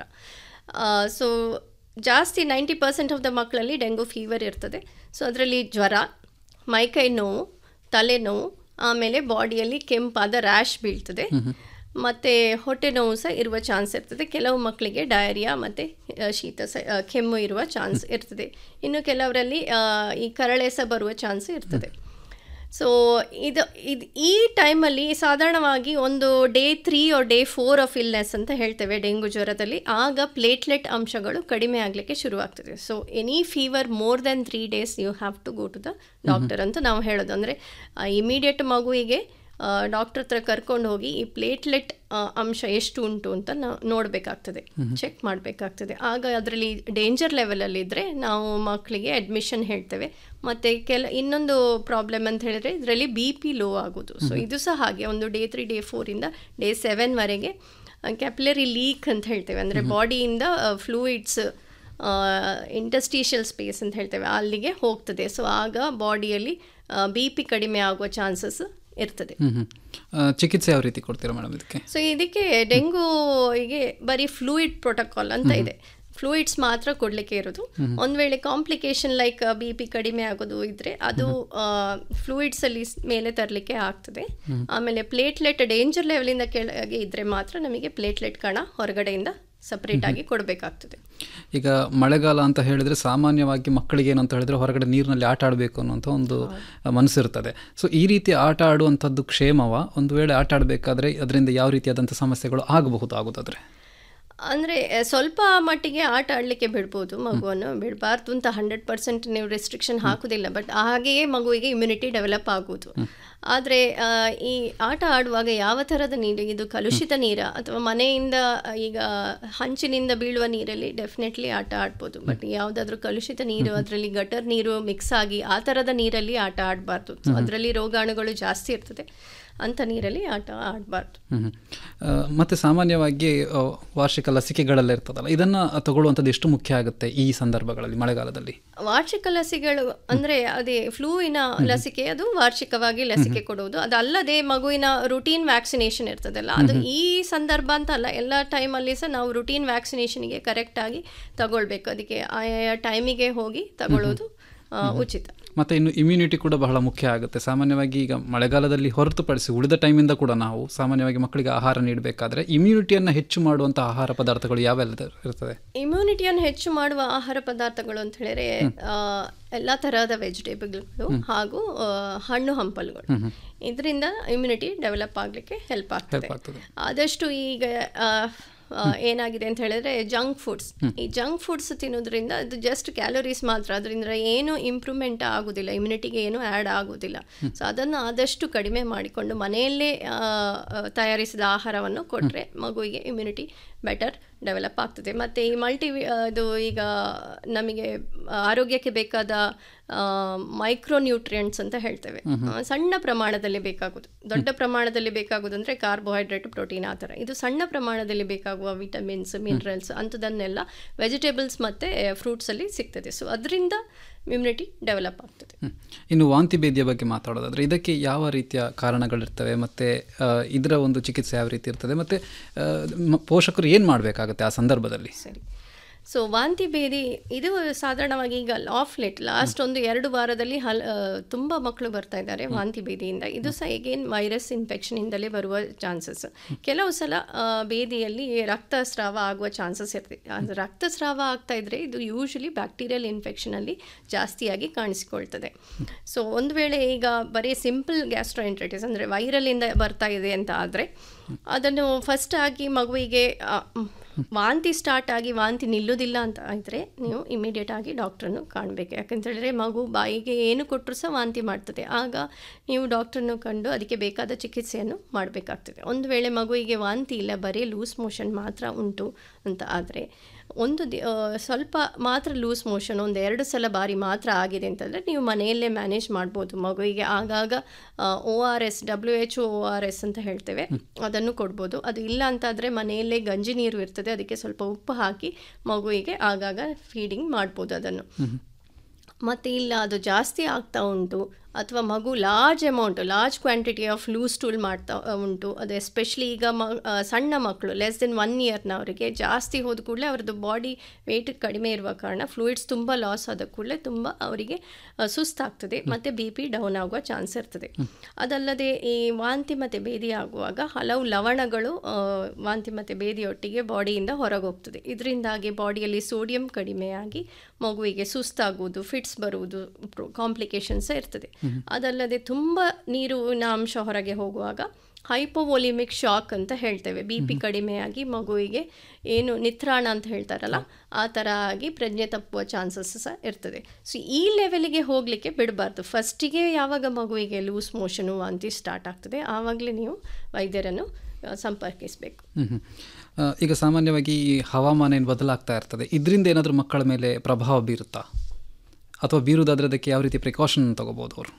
ಸೊ ಜಾಸ್ತಿ ನೈಂಟಿ ಪರ್ಸೆಂಟ್ ಆಫ್ ದ ಮಕ್ಕಳಲ್ಲಿ ಡೆಂಗು ಫೀವರ್ ಇರ್ತದೆ ಸೊ ಅದರಲ್ಲಿ ಜ್ವರ ಮೈಕೈ ನೋವು ತಲೆನೋವು ಆಮೇಲೆ ಬಾಡಿಯಲ್ಲಿ ಕೆಂಪಾದ ರ್ಯಾಶ್ ಬೀಳ್ತದೆ ಮತ್ತು ಹೊಟ್ಟೆ ನೋವು ಸಹ ಇರುವ ಚಾನ್ಸ್ ಇರ್ತದೆ ಕೆಲವು ಮಕ್ಕಳಿಗೆ ಡಯರಿಯಾ ಮತ್ತು ಶೀತ ಸ ಆ, ಕೆಮ್ಮು ಇರುವ ಚಾನ್ಸ್ ಇರ್ತದೆ ಇನ್ನು ಕೆಲವರಲ್ಲಿ ಆ, ಈ ಕರಳೆ ಸಹ ಬರುವ ಚಾನ್ಸ್ ಇರ್ತದೆ ಸೊ ಇದು ಇದು ಈ ಟೈಮಲ್ಲಿ ಸಾಧಾರಣವಾಗಿ ಒಂದು day three or day four of illness ಅಂತ ಹೇಳ್ತೇವೆ ಡೆಂಗು ಜ್ವರದಲ್ಲಿ ಆಗ ಪ್ಲೇಟ್ಲೆಟ್ ಅಂಶಗಳು ಕಡಿಮೆ ಆಗಲಿಕ್ಕೆ ಶುರುವಾಗ್ತದೆ so any fever more than three days you have to go to the doctor ಅಂತ ನಾವು ಹೇಳೋದು ಅಂದರೆ ಇಮಿಡಿಯೇಟ್ ಮಗುವಿಗೆ ಡಾಕ್ಟರ್ ಹತ್ರ ಕರ್ಕೊಂಡು ಹೋಗಿ ಈ ಪ್ಲೇಟ್ಲೆಟ್ ಅಂಶ ಎಷ್ಟು ಉಂಟು ಅಂತ ನಾವು ನೋಡಬೇಕಾಗ್ತದೆ ಚೆಕ್ ಮಾಡಬೇಕಾಗ್ತದೆ ಆಗ ಅದರಲ್ಲಿ ಡೇಂಜರ್ ಲೆವೆಲಲ್ಲಿ ಇದ್ದರೆ ನಾವು ಮಕ್ಕಳಿಗೆ ಅಡ್ಮಿಷನ್ ಹೇಳ್ತೇವೆ ಮತ್ತು ಕೆಲ ಇನ್ನೊಂದು ಪ್ರಾಬ್ಲಮ್ ಅಂತ ಹೇಳಿದ್ರೆ ಇದರಲ್ಲಿ ಬಿ ಪಿ ಲೋ ಆಗೋದು ಸೊ ಇದು ಸಹ ಹಾಗೆ ಒಂದು ಡೇ ತ್ರೀ ಡೇ ಫೋರಿಂದ ಡೇ ಸೆವೆನ್ವರೆಗೆ ಕ್ಯಾಪಿಲರಿ ಲೀಕ್ ಅಂತ ಹೇಳ್ತೇವೆ ಅಂದರೆ ಬಾಡಿಯಿಂದ ಫ್ಲೂಯಿಡ್ಸ್ ಇಂಟಸ್ಟೀಷಿಯಲ್ ಸ್ಪೇಸ್ ಅಂತ ಹೇಳ್ತೇವೆ ಅಲ್ಲಿಗೆ ಹೋಗ್ತದೆ ಸೊ ಆಗ ಬಾಡಿಯಲ್ಲಿ ಬಿ ಪಿ ಕಡಿಮೆ ಆಗುವ ಚಾನ್ಸಸ್ ಇರ್ತದೆ ಹ್ಮ್ ಹ್ಮ್. ಆ, ಚಿಕಿತ್ಸೆ ಯಾವ ರೀತಿ ಕೊಡ್ತೀರಾ ಮೇಡಮ್ ಇದಕ್ಕೆ ಸೊ ಇದಕ್ಕೆ ಡೆಂಗೂಗೆ ಬರೀ ಫ್ಲೂಯಿಡ್ ಪ್ರೋಟೋಕಾಲ್ ಅಂತ ಇದೆ ಫ್ಲೂಯಿಡ್ಸ್ ಮಾತ್ರ ಕೊಡಲಿಕ್ಕೆ ಇರೋದು ಒಂದು ವೇಳೆ ಕಾಂಪ್ಲಿಕೇಶನ್ ಲೈಕ್ ಬಿ ಪಿ ಕಡಿಮೆ ಆಗೋದು ಇದ್ರೆ ಅದು ಫ್ಲೂಯಿಡ್ಸ್ ಅಲ್ಲಿ ಸ್- ಮೇಲೆ ತರಲಿಕ್ಕೆ ಆಗ್ತದೆ ಆಮೇಲೆ ಪ್ಲೇಟ್ಲೆಟ್ ಡೇಂಜರ್ ಲೆವೆಲಿಂದ ಕೆಳಗೆ ಇದ್ರೆ ಮಾತ್ರ ನಮಗೆ ಪ್ಲೇಟ್ಲೆಟ್ ಕಣ ಹೊರಗಡೆಯಿಂದ ಸಪರೇಟ್ ಆಗಿ ಕೊಡಬೇಕಾಗ್ತದೆ ಈಗ ಮಳೆಗಾಲ ಅಂತ ಹೇಳಿದ್ರೆ ಸಾಮಾನ್ಯವಾಗಿ ಮಕ್ಕಳಿಗೆ ಏನಂತ ಹೇಳಿದ್ರೆ ಹೊರಗಡೆ ನೀರಿನಲ್ಲಿ ಆಟ ಆಡಬೇಕು ಅನ್ನುವಂಥ ಒಂದು ಮನಸ್ಸಿರ್ತದೆ ಸೊ ಈ ರೀತಿ ಆಟ ಆಡುವಂಥದ್ದು ಕ್ಷೇಮವ ಒಂದು ವೇಳೆ ಆಟ ಆಡಬೇಕಾದ್ರೆ ಅದರಿಂದ ಯಾವ ರೀತಿಯಾದಂಥ ಸಮಸ್ಯೆಗಳು ಆಗಬಹುದು ಆಗೋದಾದ್ರೆ ಅಂದರೆ ಸ್ವಲ್ಪ ಮಟ್ಟಿಗೆ ಆಟ ಆಡಲಿಕ್ಕೆ ಬಿಡ್ಬೋದು ಮಗುವನ್ನು ಬಿಡಬಾರ್ದು ಅಂತ ಹಂಡ್ರೆಡ್ ಪರ್ಸೆಂಟ್ ನೀವು ರೆಸ್ಟ್ರಿಕ್ಷನ್ ಹಾಕೋದಿಲ್ಲ ಬಟ್ ಹಾಗೆಯೇ ಮಗುವಿಗೆ ಇಮ್ಯುನಿಟಿ ಡೆವಲಪ್ ಆಗೋದು ಆದರೆ ಈ ಆಟ ಆಡುವಾಗ ಯಾವ ಥರದ ನೀರು ಇದು ಕಲುಷಿತ ನೀರ ಅಥವಾ ಮನೆಯಿಂದ ಆ, ಈಗ ಹಂಚಿನಿಂದ ಬೀಳುವ ನೀರಲ್ಲಿ ಡೆಫಿನೆಟ್ಲಿ ಆಟ ಆಡ್ಬೋದು ಬಟ್ ಯಾವುದಾದ್ರೂ ಕಲುಷಿತ ನೀರು ಅದರಲ್ಲಿ ಗಟರ್ ನೀರು ಮಿಕ್ಸ್ ಆಗಿ ಆ ಥರದ ನೀರಲ್ಲಿ ಆಟ ಆಡಬಾರ್ದು ಅದರಲ್ಲಿ ರೋಗಾಣುಗಳು ಜಾಸ್ತಿ ಇರ್ತದೆ ಅಂಥ ನೀರಲ್ಲಿ ಆಟ ಆಡಬಾರ್ದು ಹ್ಮ್ ಹ್ಮ್. ಆ, ಮತ್ತೆ ಸಾಮಾನ್ಯವಾಗಿ ಆ, ವಾರ್ಷಿಕ ಲಸಿಕೆಗಳೆಲ್ಲ ಇರ್ತದಲ್ಲ ಇದನ್ನ ತಗೊಳ್ಳುವಂಥದ್ದು ಎಷ್ಟು ಮುಖ್ಯ ಆಗುತ್ತೆ ಈ ಸಂದರ್ಭಗಳಲ್ಲಿ ಮಳೆಗಾಲದಲ್ಲಿ ವಾರ್ಷಿಕ ಲಸಿಕೆಗಳು ಅಂದ್ರೆ ಅದೇ ಫ್ಲೂವಿನ ಲಸಿಕೆ ಅದು ವಾರ್ಷಿಕವಾಗಿ ಲಸಿಕೆ ಕೊಡುವುದು ಅದಲ್ಲದೆ ಮಗುವಿನ ರುಟೀನ್ ವ್ಯಾಕ್ಸಿನೇಷನ್ ಇರ್ತದಲ್ಲ ಅದು ಈ ಸಂದರ್ಭ ಅಂತ ಅಲ್ಲ ಎಲ್ಲ ಟೈಮಲ್ಲಿ ಸಹ ನಾವು ರುಟೀನ್ ವ್ಯಾಕ್ಸಿನೇಷನ್ಗೆ ಕರೆಕ್ಟಾಗಿ ತಗೊಳ್ಬೇಕು ಅದಕ್ಕೆ ಆಯಾ ಟೈಮಿಗೆ ಹೋಗಿ ತಗೊಳ್ಳೋದು ಆ, ಉಚಿತ ಮತ್ತೆ ಇನ್ನು ಇಮ್ಯುನಿಟಿ ಕೂಡ ಬಹಳ ಮುಖ್ಯ ಆಗುತ್ತೆ ಸಾಮಾನ್ಯವಾಗಿ ಈಗ ಮಳೆಗಾಲದಲ್ಲಿ ಹೊರತುಪಡಿಸಿ ಉಳಿದ ಟೈಮಿಂದ ಕೂಡ ನಾವು ಸಾಮಾನ್ಯವಾಗಿ ಮಕ್ಕಳಿಗೆ ಆಹಾರ ನೀಡಬೇಕಾದ್ರೆ ಇಮ್ಯುನಿಟಿಯನ್ನು ಹೆಚ್ಚು ಮಾಡುವಂಥ ಆಹಾರ ಪದಾರ್ಥಗಳು ಯಾವೆಲ್ಲ ಇರ್ತದೆ ಇಮ್ಯುನಿಟಿಯನ್ನು ಹೆಚ್ಚು ಮಾಡುವ ಆಹಾರ ಪದಾರ್ಥಗಳು ಅಂತ ಹೇಳಿದ್ರೆ ಆ, ಎಲ್ಲ ತರಹದ ವೆಜಿಟೇಬಲ್ಗಳು ಹಾಗೂ ಆ, ಹಣ್ಣು ಹಂಪಲುಗಳು ಇದರಿಂದ ಇಮ್ಯುನಿಟಿ ಡೆವಲಪ್ ಆಗಲಿಕ್ಕೆ ಹೆಲ್ಪ್ ಆಗ್ತದೆ ಹೆಲ್ಪ್ ಆಗ್ತದೆ ಆದಷ್ಟು ಈಗ ಆ, ಏನಾಗಿದೆ ಅಂತ ಹೇಳಿದ್ರೆ ಜಂಕ್ ಫುಡ್ಸ್ ಈ ಜಂಕ್ ಫುಡ್ಸ್ ತಿನ್ನೋದ್ರಿಂದ ಅದು ಜಸ್ಟ್ ಕ್ಯಾಲೋರೀಸ್ ಮಾತ್ರ ಅದರಿಂದ ಏನು ಇಂಪ್ರೂವ್ಮೆಂಟ್ ಆಗೋದಿಲ್ಲ ಇಮ್ಯುನಿಟಿಗೆ ಏನು ಆ್ಯಡ್ ಆಗೋದಿಲ್ಲ ಸೊ ಅದನ್ನು ಆದಷ್ಟು ಕಡಿಮೆ ಮಾಡಿಕೊಂಡು ಮನೆಯಲ್ಲೇ ಆ, ಆ, ತಯಾರಿಸಿದ ಆಹಾರವನ್ನು ಕೊಟ್ಟರೆ ಮಗುವಿಗೆ ಇಮ್ಯುನಿಟಿ ಬೆಟರ್ ಡೆವಲಪ್ ಆಗ್ತದೆ ಮತ್ತು ಈ ಮಲ್ಟಿ ಇದು ಈಗ ನಮಗೆ ಆರೋಗ್ಯಕ್ಕೆ ಬೇಕಾದ ಮೈಕ್ರೋ ನ್ಯೂಟ್ರಿಯೆಂಟ್ಸ್ ಅಂತ ಹೇಳ್ತೇವೆ ಆ, ಸಣ್ಣ ಪ್ರಮಾಣದಲ್ಲಿ ಬೇಕಾಗೋದು ದೊಡ್ಡ ಪ್ರಮಾಣದಲ್ಲಿ ಬೇಕಾಗೋದು ಅಂದರೆ ಕಾರ್ಬೋಹೈಡ್ರೇಟ್ ಪ್ರೋಟೀನ್ ಆ ಥರ ಇದು ಸಣ್ಣ ಪ್ರಮಾಣದಲ್ಲಿ ಬೇಕಾಗುವ ವಿಟಮಿನ್ಸ್ ಮಿನರಲ್ಸ್ ಅಂಥದನ್ನೆಲ್ಲ ವೆಜಿಟೇಬಲ್ಸ್ ಮತ್ತು ಫ್ರೂಟ್ಸಲ್ಲಿ ಸಿಗ್ತದೆ ಸೊ ಅದರಿಂದ ಇಮ್ಯುನಿಟಿ ಡೆವಲಪ್ ಆಗ್ತದೆ ಇನ್ನು ವಾಂತಿ ಭೇದಿಯ ಬಗ್ಗೆ ಮಾತಾಡೋದಾದ್ರೆ ಇದಕ್ಕೆ ಯಾವ ರೀತಿಯ ಕಾರಣಗಳಿರ್ತವೆ ಮತ್ತು ಇದರ ಒಂದು ಚಿಕಿತ್ಸೆ ಯಾವ ರೀತಿ ಇರ್ತದೆ ಮತ್ತು ಪೋಷಕರು ಏನು ಮಾಡಬೇಕಾಗುತ್ತೆ ಆ ಸಂದರ್ಭದಲ್ಲಿ ಸರಿ ಸೊ ವಾಂತಿ ಭೇದಿ ಇದು ಸಾಧಾರಣವಾಗಿ ಈಗ ಆಫ್ ಲೇಟ್ ಲಾಸ್ಟ್ ಒಂದು ಎರಡು ವಾರದಲ್ಲಿ ಹಲ್ ತುಂಬ ಮಕ್ಕಳು ಬರ್ತಾ ಇದ್ದಾರೆ ವಾಂತಿ ಭೇದಿಯಿಂದ ಇದು ಸಹ ಎಗೇನ್ ವೈರಸ್ ಇನ್ಫೆಕ್ಷನಿಂದಲೇ ಬರುವ ಚಾನ್ಸಸ್ ಕೆಲವು ಸಲ ಆ, ಭೇದಿಯಲ್ಲಿ ರಕ್ತಸ್ರಾವ ಆಗುವ ಚಾನ್ಸಸ್ ಇರ್ತದೆ ಅದು ರಕ್ತಸ್ರಾವ ಆಗ್ತಾ ಇದ್ರೆ ಇದು ಯೂಶಲಿ ಬ್ಯಾಕ್ಟೀರಿಯಲ್ ಇನ್ಫೆಕ್ಷನಲ್ಲಿ ಜಾಸ್ತಿಯಾಗಿ ಕಾಣಿಸಿಕೊಳ್ತದೆ ಸೊ ಒಂದು ವೇಳೆ ಈಗ ಬರೀ ಸಿಂಪಲ್ ಗ್ಯಾಸ್ಟ್ರೋಎಂಟ್ರೈಟಿಸ್ ಅಂದರೆ ವೈರಲಿಂದ ಬರ್ತಾ ಇದೆ ಅಂತ ಆದರೆ ಅದನ್ನು ಫಸ್ಟ್ ಆಗಿ ಮಗುವಿಗೆ ಆ, ಮ್, ವಾಂತಿ ಸ್ಟಾರ್ಟ್ ಆಗಿ ವಾಂತಿ ನಿಲ್ಲುವುದಿಲ್ಲ ಅಂತ ಇದ್ದರೆ ನೀವು ಇಮಿಡಿಯೇಟ್ ಆಗಿ ಡಾಕ್ಟ್ರನ್ನು ಕಾಣಬೇಕು ಯಾಕಂತ ಹೇಳಿದ್ರೆ ಮಗು ಬಾಯಿಗೆ ಏನು ಕೊಟ್ಟರು ಸಹ ವಾಂತಿ ಮಾಡ್ತದೆ ಆಗ ನೀವು ಡಾಕ್ಟ್ರನ್ನು ಕಂಡು ಅದಕ್ಕೆ ಬೇಕಾದ ಚಿಕಿತ್ಸೆಯನ್ನು ಮಾಡಬೇಕಾಗ್ತದೆ ಒಂದು ವೇಳೆ ಮಗುವಿಗೆ ವಾಂತಿ ಇಲ್ಲ ಬರೀ ಲೂಸ್ ಮೋಷನ್ ಮಾತ್ರ ಉಂಟು ಅಂತ ಆದರೆ ಒಂದು ದಿ ಆ, ಸ್ವಲ್ಪ ಮಾತ್ರ ಲೂಸ್ ಮೋಷನ್ ಒಂದು ಎರಡು ಸಲ ಬಾರಿ ಮಾತ್ರ ಆಗಿದೆ ಅಂತಂದರೆ ನೀವು ಮನೆಯಲ್ಲೇ ಮ್ಯಾನೇಜ್ ಮಾಡ್ಬೋದು ಮಗುವಿಗೆ ಆಗಾಗ O R S W H O R S ಅಂತ ಹೇಳ್ತೇವೆ ಅದನ್ನು ಕೊಡ್ಬೋದು ಅದು ಇಲ್ಲ ಅಂತಾದರೆ ಮನೆಯಲ್ಲೇ ಗಂಜಿ ನೀರು ಇರ್ತದೆ ಅದಕ್ಕೆ ಸ್ವಲ್ಪ ಉಪ್ಪು ಹಾಕಿ ಮಗುವಿಗೆ ಆಗಾಗ ಫೀಡಿಂಗ್ ಮಾಡ್ಬೋದು ಅದನ್ನು ಮತ್ತು ಇಲ್ಲ ಅದು ಜಾಸ್ತಿ ಆಗ್ತಾ ಉಂಟು ಅಥವಾ ಮಗು large amount large quantity of loose stool ಮಾಡ್ತಾ ಆ, ಉಂಟು ಅದು ಎಸ್ಪೆಷಲಿ ಈಗ ಮ ಆ, ಸಣ್ಣ ಮಕ್ಕಳು ಲೆಸ್ ದೆನ್ ಒನ್ ಇಯರ್ನವರಿಗೆ ಜಾಸ್ತಿ ಹೋದ ಕೂಡಲೇ ಅವ್ರದ್ದು ಬಾಡಿ ವೆಯ್ಟ್ ಕಡಿಮೆ ಇರುವ ಕಾರಣ ಫ್ಲೂಯಿಡ್ಸ್ ತುಂಬ ಲಾಸ್ ಆದ ಕೂಡಲೇ ತುಂಬ ಅವರಿಗೆ ಆ, ಸುಸ್ತಾಗ್ತದೆ ಮತ್ತು ಬಿ ಪಿ ಡೌನ್ ಆಗುವ ಚಾನ್ಸ್ ಇರ್ತದೆ ಅದಲ್ಲದೆ ಈ ವಾಂತಿ ಮತ್ತು ಬೇದಿ ಆಗುವಾಗ ಹಲವು ಲವಣಗಳು ಆ, ವಾಂತಿ ಮತ್ತು ಬೇದಿಯೊಟ್ಟಿಗೆ ಬಾಡಿಯಿಂದ ಹೊರಗೆ ಹೋಗ್ತದೆ ಇದರಿಂದಾಗಿ ಬಾಡಿಯಲ್ಲಿ ಸೋಡಿಯಂ ಕಡಿಮೆಯಾಗಿ ಮಗುವಿಗೆ ಸುಸ್ತಾಗುವುದು ಫಿಟ್ಸ್ ಬರುವುದು ಕಾಂಪ್ಲಿಕೇಶನ್ಸ್ ಇರ್ತದೆ ಅದಲ್ಲದೆ ತುಂಬ ನೀರಿನ ಅಂಶ ಹೊರಗೆ ಹೋಗುವಾಗ ಹೈಪೋವೊಲಿಮಿಕ್ ಶಾಕ್ ಅಂತ ಹೇಳ್ತೇವೆ ಬಿ ಪಿ ಕಡಿಮೆಯಾಗಿ ಮಗುವಿಗೆ ಏನು ನಿತ್ರಾಣ ಅಂತ ಹೇಳ್ತಾರಲ್ಲ ಆ ಥರ ಆಗಿ ಪ್ರಜ್ಞೆ ತಪ್ಪುವ ಚಾನ್ಸಸ್ ಸಹ ಇರ್ತದೆ ಸೊ ಈ ಲೆವೆಲಿಗೆ ಹೋಗಲಿಕ್ಕೆ ಬಿಡಬಾರ್ದು ಫಸ್ಟಿಗೆ ಯಾವಾಗ ಮಗುವಿಗೆ ಲೂಸ್ ಮೋಷನು ವಾಂತಿ ಸ್ಟಾರ್ಟ್ ಆಗ್ತದೆ ಆವಾಗಲೇ ನೀವು ವೈದ್ಯರನ್ನು ಆ, ಸಂಪರ್ಕಿಸಬೇಕು ಹ್ಮ್ ಹ್ಮ್. ಆ, ಈಗ ಸಾಮಾನ್ಯವಾಗಿ ಈ ಹವಾಮಾನ ಏನು ಬದಲಾಗ್ತಾ ಇರ್ತದೆ ಇದರಿಂದ ಏನಾದರೂ ಮಕ್ಕಳ ಮೇಲೆ ಪ್ರಭಾವ ಬೀರುತ್ತಾ ಅಥವಾ ಬೀರುವುದಾದ್ರೆ ಅದಕ್ಕೆ ಯಾವ ರೀತಿ ಪ್ರಿಕಾಷನ್ ತಗೋಬೋದು ಅವರು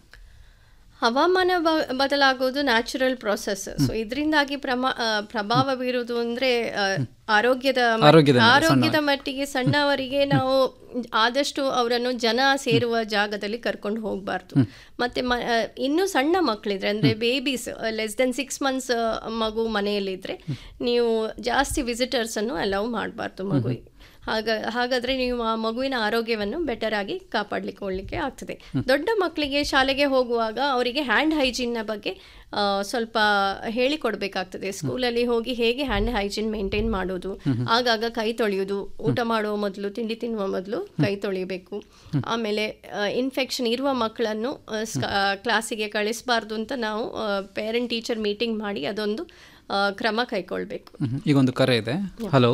ಹವಾಮಾನ ಬ- ಬದಲಾಗೋದು ನ್ಯಾಚುರಲ್ ಪ್ರಾಸೆಸ್ ಸೊ ಇದರಿಂದಾಗಿ ಪ್ರಮಾ ಆ, ಪ್ರಭಾವ ಬೀರುವುದು ಅಂದ್ರೆ ಆ, ಆರೋಗ್ಯದ ಮಟ್- ಆರೋಗ್ಯದ ಮೇಲೆ ಆರೋಗ್ಯದ ಸಣ್ಣ- ಮಟ್ಟಿಗೆ ಸಣ್ಣವರಿಗೆ ನಾವು ಆದಷ್ಟು ಅವರನ್ನು ಜನ ಸೇರುವ ಜಾಗದಲ್ಲಿ ಕರ್ಕೊಂಡು ಹೋಗಬಾರ್ದು ಮತ್ತೆ ಮ ಆ, ಇನ್ನೂ ಸಣ್ಣ ಮಕ್ಕಳಿದ್ರೆ ಅಂದ್ರೆ babies less than six months ಮಗು ಮನೆಯಲ್ಲಿದ್ರೆ ನೀವು ಜಾಸ್ತಿ ವಿಸಿಟರ್ಸ್ ಅನ್ನು ಅಲೌ ಮಾಡಬಾರ್ದು ಮಗುವಿಗೆ ಹಾಗ ಹಾಗಾದ್ರೆ ನೀವು ಆ ಮಗುವಿನ ಆರೋಗ್ಯವನ್ನು ಬೆಟರ್ ಆಗಿ ಕಾಪಾಡ್ಲಿಕ್ಕೆ ಆಗ್ತದೆ ದೊಡ್ಡ ಮಕ್ಕಳಿಗೆ ಶಾಲೆಗೆ ಹೋಗುವಾಗ ಅವರಿಗೆ ಹ್ಯಾಂಡ್ ಹೈಜೀನ್ನ ಬಗ್ಗೆ ಆ, ಸ್ವಲ್ಪ ಹೇಳಿಕೊಡ್ಬೇಕಾಗ್ತದೆ ಸ್ಕೂಲಲ್ಲಿ ಹೋಗಿ ಹೇಗೆ ಹ್ಯಾಂಡ್ ಹೈಜೀನ್ ಮೇಂಟೈನ್ ಮಾಡೋದು ಆಗಾಗ ಕೈ ತೊಳೆಯೋದು ಊಟ ಮಾಡುವ ಮೊದಲು ತಿಂಡಿ ತಿನ್ನುವ ಮೊದಲು ಕೈ ತೊಳಿಬೇಕು ಆಮೇಲೆ ಇನ್ಫೆಕ್ಷನ್ ಇರುವ ಮಕ್ಕಳನ್ನು ಆ, ಸ್ಕ- ಆ, ಕ್ಲಾಸಿಗೆ ಕಳಿಸಬಾರ್ದು ಅಂತ ನಾವು ಪೇರೆಂಟ್ ಟೀಚರ್ ಮೀಟಿಂಗ್ ಮಾಡಿ ಅದೊಂದು ಆ, ಕ್ರಮ ಕೈಗೊಳ್ಬೇಕು ಹ್ಮ್. ಈಗ ಒಂದು ಕರೆ ಇದೆ ಹಲೋ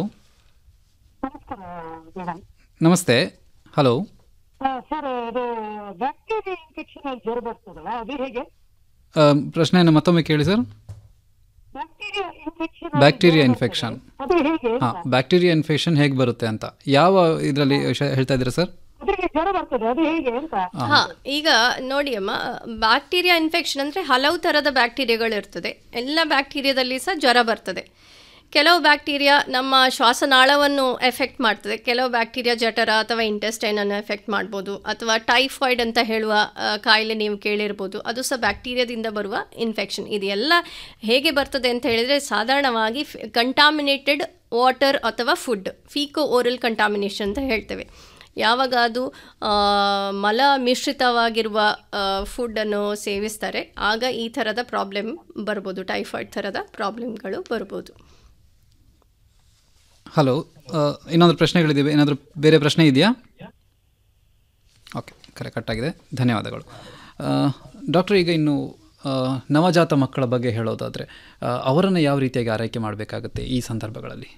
ನಮಸ್ತೆ ಹಲೋ ಸರ್ ಅದು ಬ್ಯಾಕ್ಟೀರಿಯಾ ಇನ್ಫೆಕ್ಷನ್ ಜ್ವರ ಬರ್ತದಲ್ಲ ಅದು ಹೇಗೆ ಆ, ಪ್ರಶ್ನೆಯನ್ನು ಮತ್ತೊಮ್ಮೆ ಕೇಳಿ sir bacteria infection bacteria infection ಅದು ಹೇಗೆ ಹಾಂ ಬ್ಯಾಕ್ಟೀರಿಯಾ ಇನ್ಫೆಕ್ಷನ್ ಹೇಗೆ ಬರುತ್ತೆ ಅಂತ ಯಾವ ಇದರಲ್ಲಿ ಹೇಳ್ತಾ ಇದ್ದೀರಾ ಸರ್ ಅದ್ರಿಗೆ ಜ್ವರ ಬರ್ತದೆ ಅದು ಹೇಗೆ ಅಂತ ಹಾ ಈಗ ನೋಡಿ ಅಮ್ಮ ಬ್ಯಾಕ್ಟೀರಿಯಾ ಇನ್ಫೆಕ್ಷನ್ ಅಂದ್ರೆ ಹಲವು ಥರದ ಬ್ಯಾಕ್ಟೀರಿಯಾಗಳು ಇರ್ತದೆ ಎಲ್ಲ ಬ್ಯಾಕ್ಟೀರಿಯಾದಲ್ಲಿ ಸಹ ಜ್ವರ ಬರ್ತದೆ ಕೆಲವು ಬ್ಯಾಕ್ಟೀರಿಯಾ ನಮ್ಮ ಶ್ವಾಸನಾಳವನ್ನು ಎಫೆಕ್ಟ್ ಮಾಡ್ತದೆ ಕೆಲವು ಬ್ಯಾಕ್ಟೀರಿಯಾ ಜಠರ ಅಥವಾ intestine ಅನ್ನು ಎಫೆಕ್ಟ್ ಮಾಡ್ಬೋದು ಅಥವಾ ಟೈಫಾಯ್ಡ್ ಅಂತ ಹೇಳುವ ಆ, ಕಾಯಿಲೆ ನೀವು ಕೇಳಿರ್ಬೋದು ಅದು ಸಹ ಬ್ಯಾಕ್ಟೀರಿಯಾದಿಂದ ಬರುವ ಇನ್ಫೆಕ್ಷನ್ ಇದೆಲ್ಲ ಹೇಗೆ ಬರ್ತದೆ ಅಂತ ಹೇಳಿದರೆ ಸಾಧಾರಣವಾಗಿ ಕಂಟಾಮಿನೇಟೆಡ್ ವಾಟರ್ ಅಥವಾ ಫುಡ್ ಫೀಕೋ ಓರಲ್ ಕಂಟಾಮಿನೇಷನ್ ಅಂತ ಹೇಳ್ತೇವೆ ಯಾವಾಗ ಅದು ಆ, ಮಲ ಮಿಶ್ರಿತವಾಗಿರುವ ಫುಡ್ಡನ್ನು ಸೇವಿಸ್ತಾರೆ ಆಗ ಈ ಥರದ ಪ್ರಾಬ್ಲಮ್ ಬರ್ಬೋದು ಟೈಫಾಯ್ಡ್ ಥರದ ಪ್ರಾಬ್ಲಮ್ಗಳು ಬರ್ಬೋದು ಹಲೋ ಇನ್ನೊಂದು ಪ್ರಶ್ನೆಗಳಿದ್ದಾವೆ ಏನಾದರೂ ಬೇರೆ ಪ್ರಶ್ನೆ ಇದೆಯಾ ಓಕೆ ಕರೆ ಕಟ್ಟಾಗಿದೆ ಧನ್ಯವಾದಗಳು ಡಾಕ್ಟರ್ ಈಗ ಇನ್ನು ಆ, ನವಜಾತ ಮಕ್ಕಳ ಬಗ್ಗೆ ಹೇಳೋದಾದರೆ ಅವರನ್ನು ಯಾವ ರೀತಿಯಾಗಿ ಆರೈಕೆ ಮಾಡಬೇಕಾಗುತ್ತೆ ಈ ಸಂದರ್ಭಗಳಲ್ಲಿ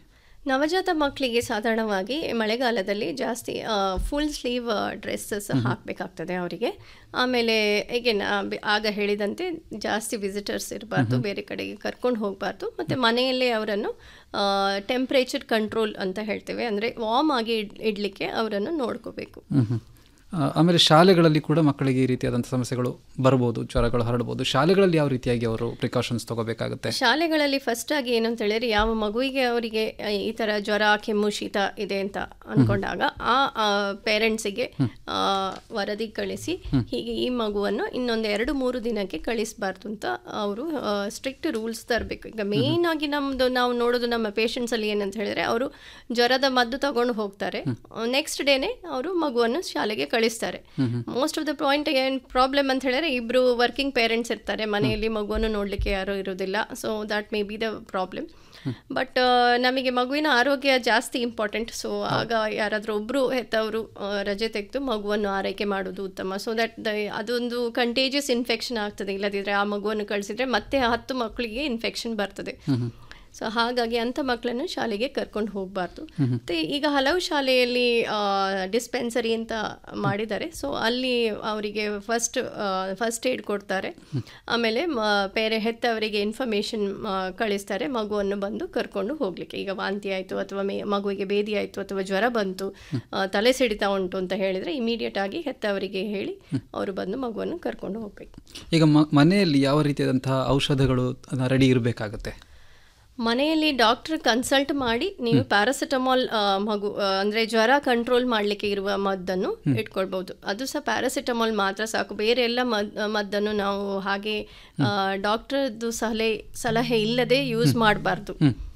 ನವಜಾತ ಮಕ್ಕಳಿಗೆ ಸಾಧಾರಣವಾಗಿ ಮಳೆಗಾಲದಲ್ಲಿ ಜಾಸ್ತಿ ಫುಲ್ ಸ್ಲೀವ್ ಡ್ರೆಸ್ಸಸ್ ಹಾಕಬೇಕಾಗ್ತದೆ ಅವರಿಗೆ ಆಮೇಲೆ ಹೇಗೆ ಆಗ ಹೇಳಿದಂತೆ ಜಾಸ್ತಿ ವಿಸಿಟರ್ಸ್ ಇರಬಾರ್ದು ಬೇರೆ ಕಡೆಗೆ ಕರ್ಕೊಂಡು ಹೋಗಬಾರ್ದು ಮತ್ತು ಮನೆಯಲ್ಲೇ ಅವರನ್ನು ಟೆಂಪ್ರೇಚರ್ ಕಂಟ್ರೋಲ್ ಅಂತ ಹೇಳ್ತೇವೆ ಅಂದರೆ ವಾರ್ಮ್ ಆಗಿ ಇಡ್ ಇಡಲಿಕ್ಕೆ ಅವರನ್ನು ನೋಡ್ಕೋಬೇಕು ಮ್ಹೂ. ಆ, ಆಮೇಲೆ ಶಾಲೆಗಳಲ್ಲಿ ಕೂಡ ಮಕ್ಕಳಿಗೆ ಈ ರೀತಿಯಾದಂಥ ಸಮಸ್ಯೆಗಳು ಬರ್ಬೋದು ಜ್ವರಗಳು ಹರಡ್ಬೋದು ಶಾಲೆಗಳಲ್ಲಿ ಯಾವ ರೀತಿಯಾಗಿ ಅವರು ಪ್ರಿಕಾಷನ್ಸ್ ತಗೋಬೇಕಾಗುತ್ತೆ ಶಾಲೆಗಳಲ್ಲಿ ಫಸ್ಟ್ ಆಗಿ ಏನು ಅಂತ ಹೇಳಿದ್ರೆ ಯಾವ ಮಗುವಿಗೆ ಅವರಿಗೆ ಆ, ಈ ತರ ಜ್ವರ ಕೆಮ್ಮು ಶೀತ ಇದೆ ಅಂತ ಅನ್ಕೊಂಡಾಗ ಆ ಪೇರೆಂಟ್ಸಿಗೆ ವರದಿ ಕಳಿಸಿ ಹೀಗೆ ಈ ಮಗುವನ್ನು ಇನ್ನೊಂದು ಎರಡು ಮೂರು ದಿನಕ್ಕೆ ಕಳಿಸಬಾರ್ದು ಅಂತ ಅವರು ಸ್ಟ್ರಿಕ್ಟ್ ರೂಲ್ಸ್ ತರಬೇಕು ಈಗ ಮೇನ್ ಆಗಿ ನಮ್ದು ನಾವು ನೋಡೋದು ನಮ್ಮ ಪೇಷಂಟ್ಸ್ ಅಲ್ಲಿ ಏನಂತ ಹೇಳಿದ್ರೆ ಅವರು ಜ್ವರದ ಮದ್ದು ತಗೊಂಡು ಹೋಗ್ತಾರೆ ನೆಕ್ಸ್ಟ್ ಡೇನೆ ಅವರು ಮಗುವನ್ನು ಶಾಲೆಗೆ ಕಳಿಸ್ತಾರೆ ಮೋಸ್ಟ್ ಆಫ್ ದ ಪಾಯಿಂಟ್ ಏನು ಪ್ರಾಬ್ಲಮ್ ಅಂತ ಹೇಳಿದ್ರೆ ಇಬ್ರು ವರ್ಕಿಂಗ್ ಪೇರೆಂಟ್ಸ್ ಇರ್ತಾರೆ ಮನೆಯಲ್ಲಿ ಮಗುವನ್ನು ನೋಡಲಿಕ್ಕೆ ಯಾರೂ ಇರೋದಿಲ್ಲ so that may be the problem but ನಮಗೆ ಮಗುವಿನ ಆರೋಗ್ಯ ಜಾಸ್ತಿ ಇಂಪಾರ್ಟೆಂಟ್ ಸೊ ಆಗ ಯಾರಾದರೂ ಒಬ್ಬರು ಹೆತ್ತವರು ಆ, ರಜೆ ತೆಗೆದು ಮಗುವನ್ನು ಆರೈಕೆ ಮಾಡೋದು ಉತ್ತಮ ಸೊ ದಟ್ ದ ಅದೊಂದು ಕಂಟೇಜಿಯಸ್ ಇನ್ಫೆಕ್ಷನ್ ಆಗ್ತದೆ ಇಲ್ಲದಿದ್ದರೆ ಆ ಮಗುವನ್ನು ಕಳಿಸಿದ್ರೆ ಮತ್ತೆ ಹತ್ತು ಮಕ್ಕಳಿಗೆ ಇನ್ಫೆಕ್ಷನ್ ಬರ್ತದೆ ಸೊ ಹಾಗಾಗಿ ಅಂಥ ಮಕ್ಕಳನ್ನು ಶಾಲೆಗೆ ಕರ್ಕೊಂಡು ಹೋಗಬಾರ್ದು ಮತ್ತು ಈಗ ಹಲವು ಶಾಲೆಯಲ್ಲಿ ಡಿಸ್ಪೆನ್ಸರಿ ಅಂತ ಮಾಡಿದ್ದಾರೆ ಸೊ ಅಲ್ಲಿ ಅವರಿಗೆ ಫಸ್ಟ್ ಫಸ್ಟ್ ಏಡ್ ಕೊಡ್ತಾರೆ ಆಮೇಲೆ ಮ- ಬೇರೆ ಹೆತ್ತವರಿಗೆ ಇನ್ಫಾರ್ಮೇಷನ್ ಕಳಿಸ್ತಾರೆ ಮಗುವನ್ನು ಬಂದು ಕರ್ಕೊಂಡು ಹೋಗಲಿಕ್ಕೆ ಈಗ ವಾಂತಿ ಆಯಿತು ಅಥವಾ ಮೇ ಮಗುವಿಗೆ ಬೇದಿ ಆಯಿತು ಅಥವಾ ಜ್ವರ ಬಂತು ಆ, ತಲೆ ಸಿಡಿತಾ ಉಂಟು ಅಂತ ಹೇಳಿದರೆ ಇಮಿಡಿಯೇಟ್ ಆಗಿ ಹೆತ್ತವರಿಗೆ ಹೇಳಿ ಅವರು ಬಂದು ಮಗುವನ್ನು ಕರ್ಕೊಂಡು ಹೋಗಬೇಕು ಈಗ ಮ- ಮನೆಯಲ್ಲಿ ಯಾವ ರೀತಿಯಾದಂತಹ ಔಷಧಗಳು ರೆಡಿ ಇರಬೇಕಾಗುತ್ತೆ ಮನೆಯಲ್ಲಿ ಡಾಕ್ಟರ್ ಕನ್ಸಲ್ಟ್ ಮಾಡಿ ನೀವು ಪ್ಯಾರಾಸಿಟಮಾಲ್ ಮಗು ಆ, ಅಂದ್ರೆ ಜ್ವರ ಕಂಟ್ರೋಲ್ ಮಾಡಲಿಕ್ಕೆ ಇರುವ ಮದ್ದನ್ನು ಇಟ್ಕೊಳ್ಬಹುದು ಅದು ಸಹ ಪ್ಯಾರಾಸಿಟಮಾಲ್ ಮಾತ್ರ ಸಾಕು ಬೇರೆ ಎಲ್ಲ ಮದ್ ಮದ್ದನ್ನು ನಾವು ಹಾಗೆ ಡಾಕ್ಟರ್ದು ಸಲಹೆ ಸಲಹೆ ಇಲ್ಲದೆ ಯೂಸ್ ಮಾಡಬಾರ್ದು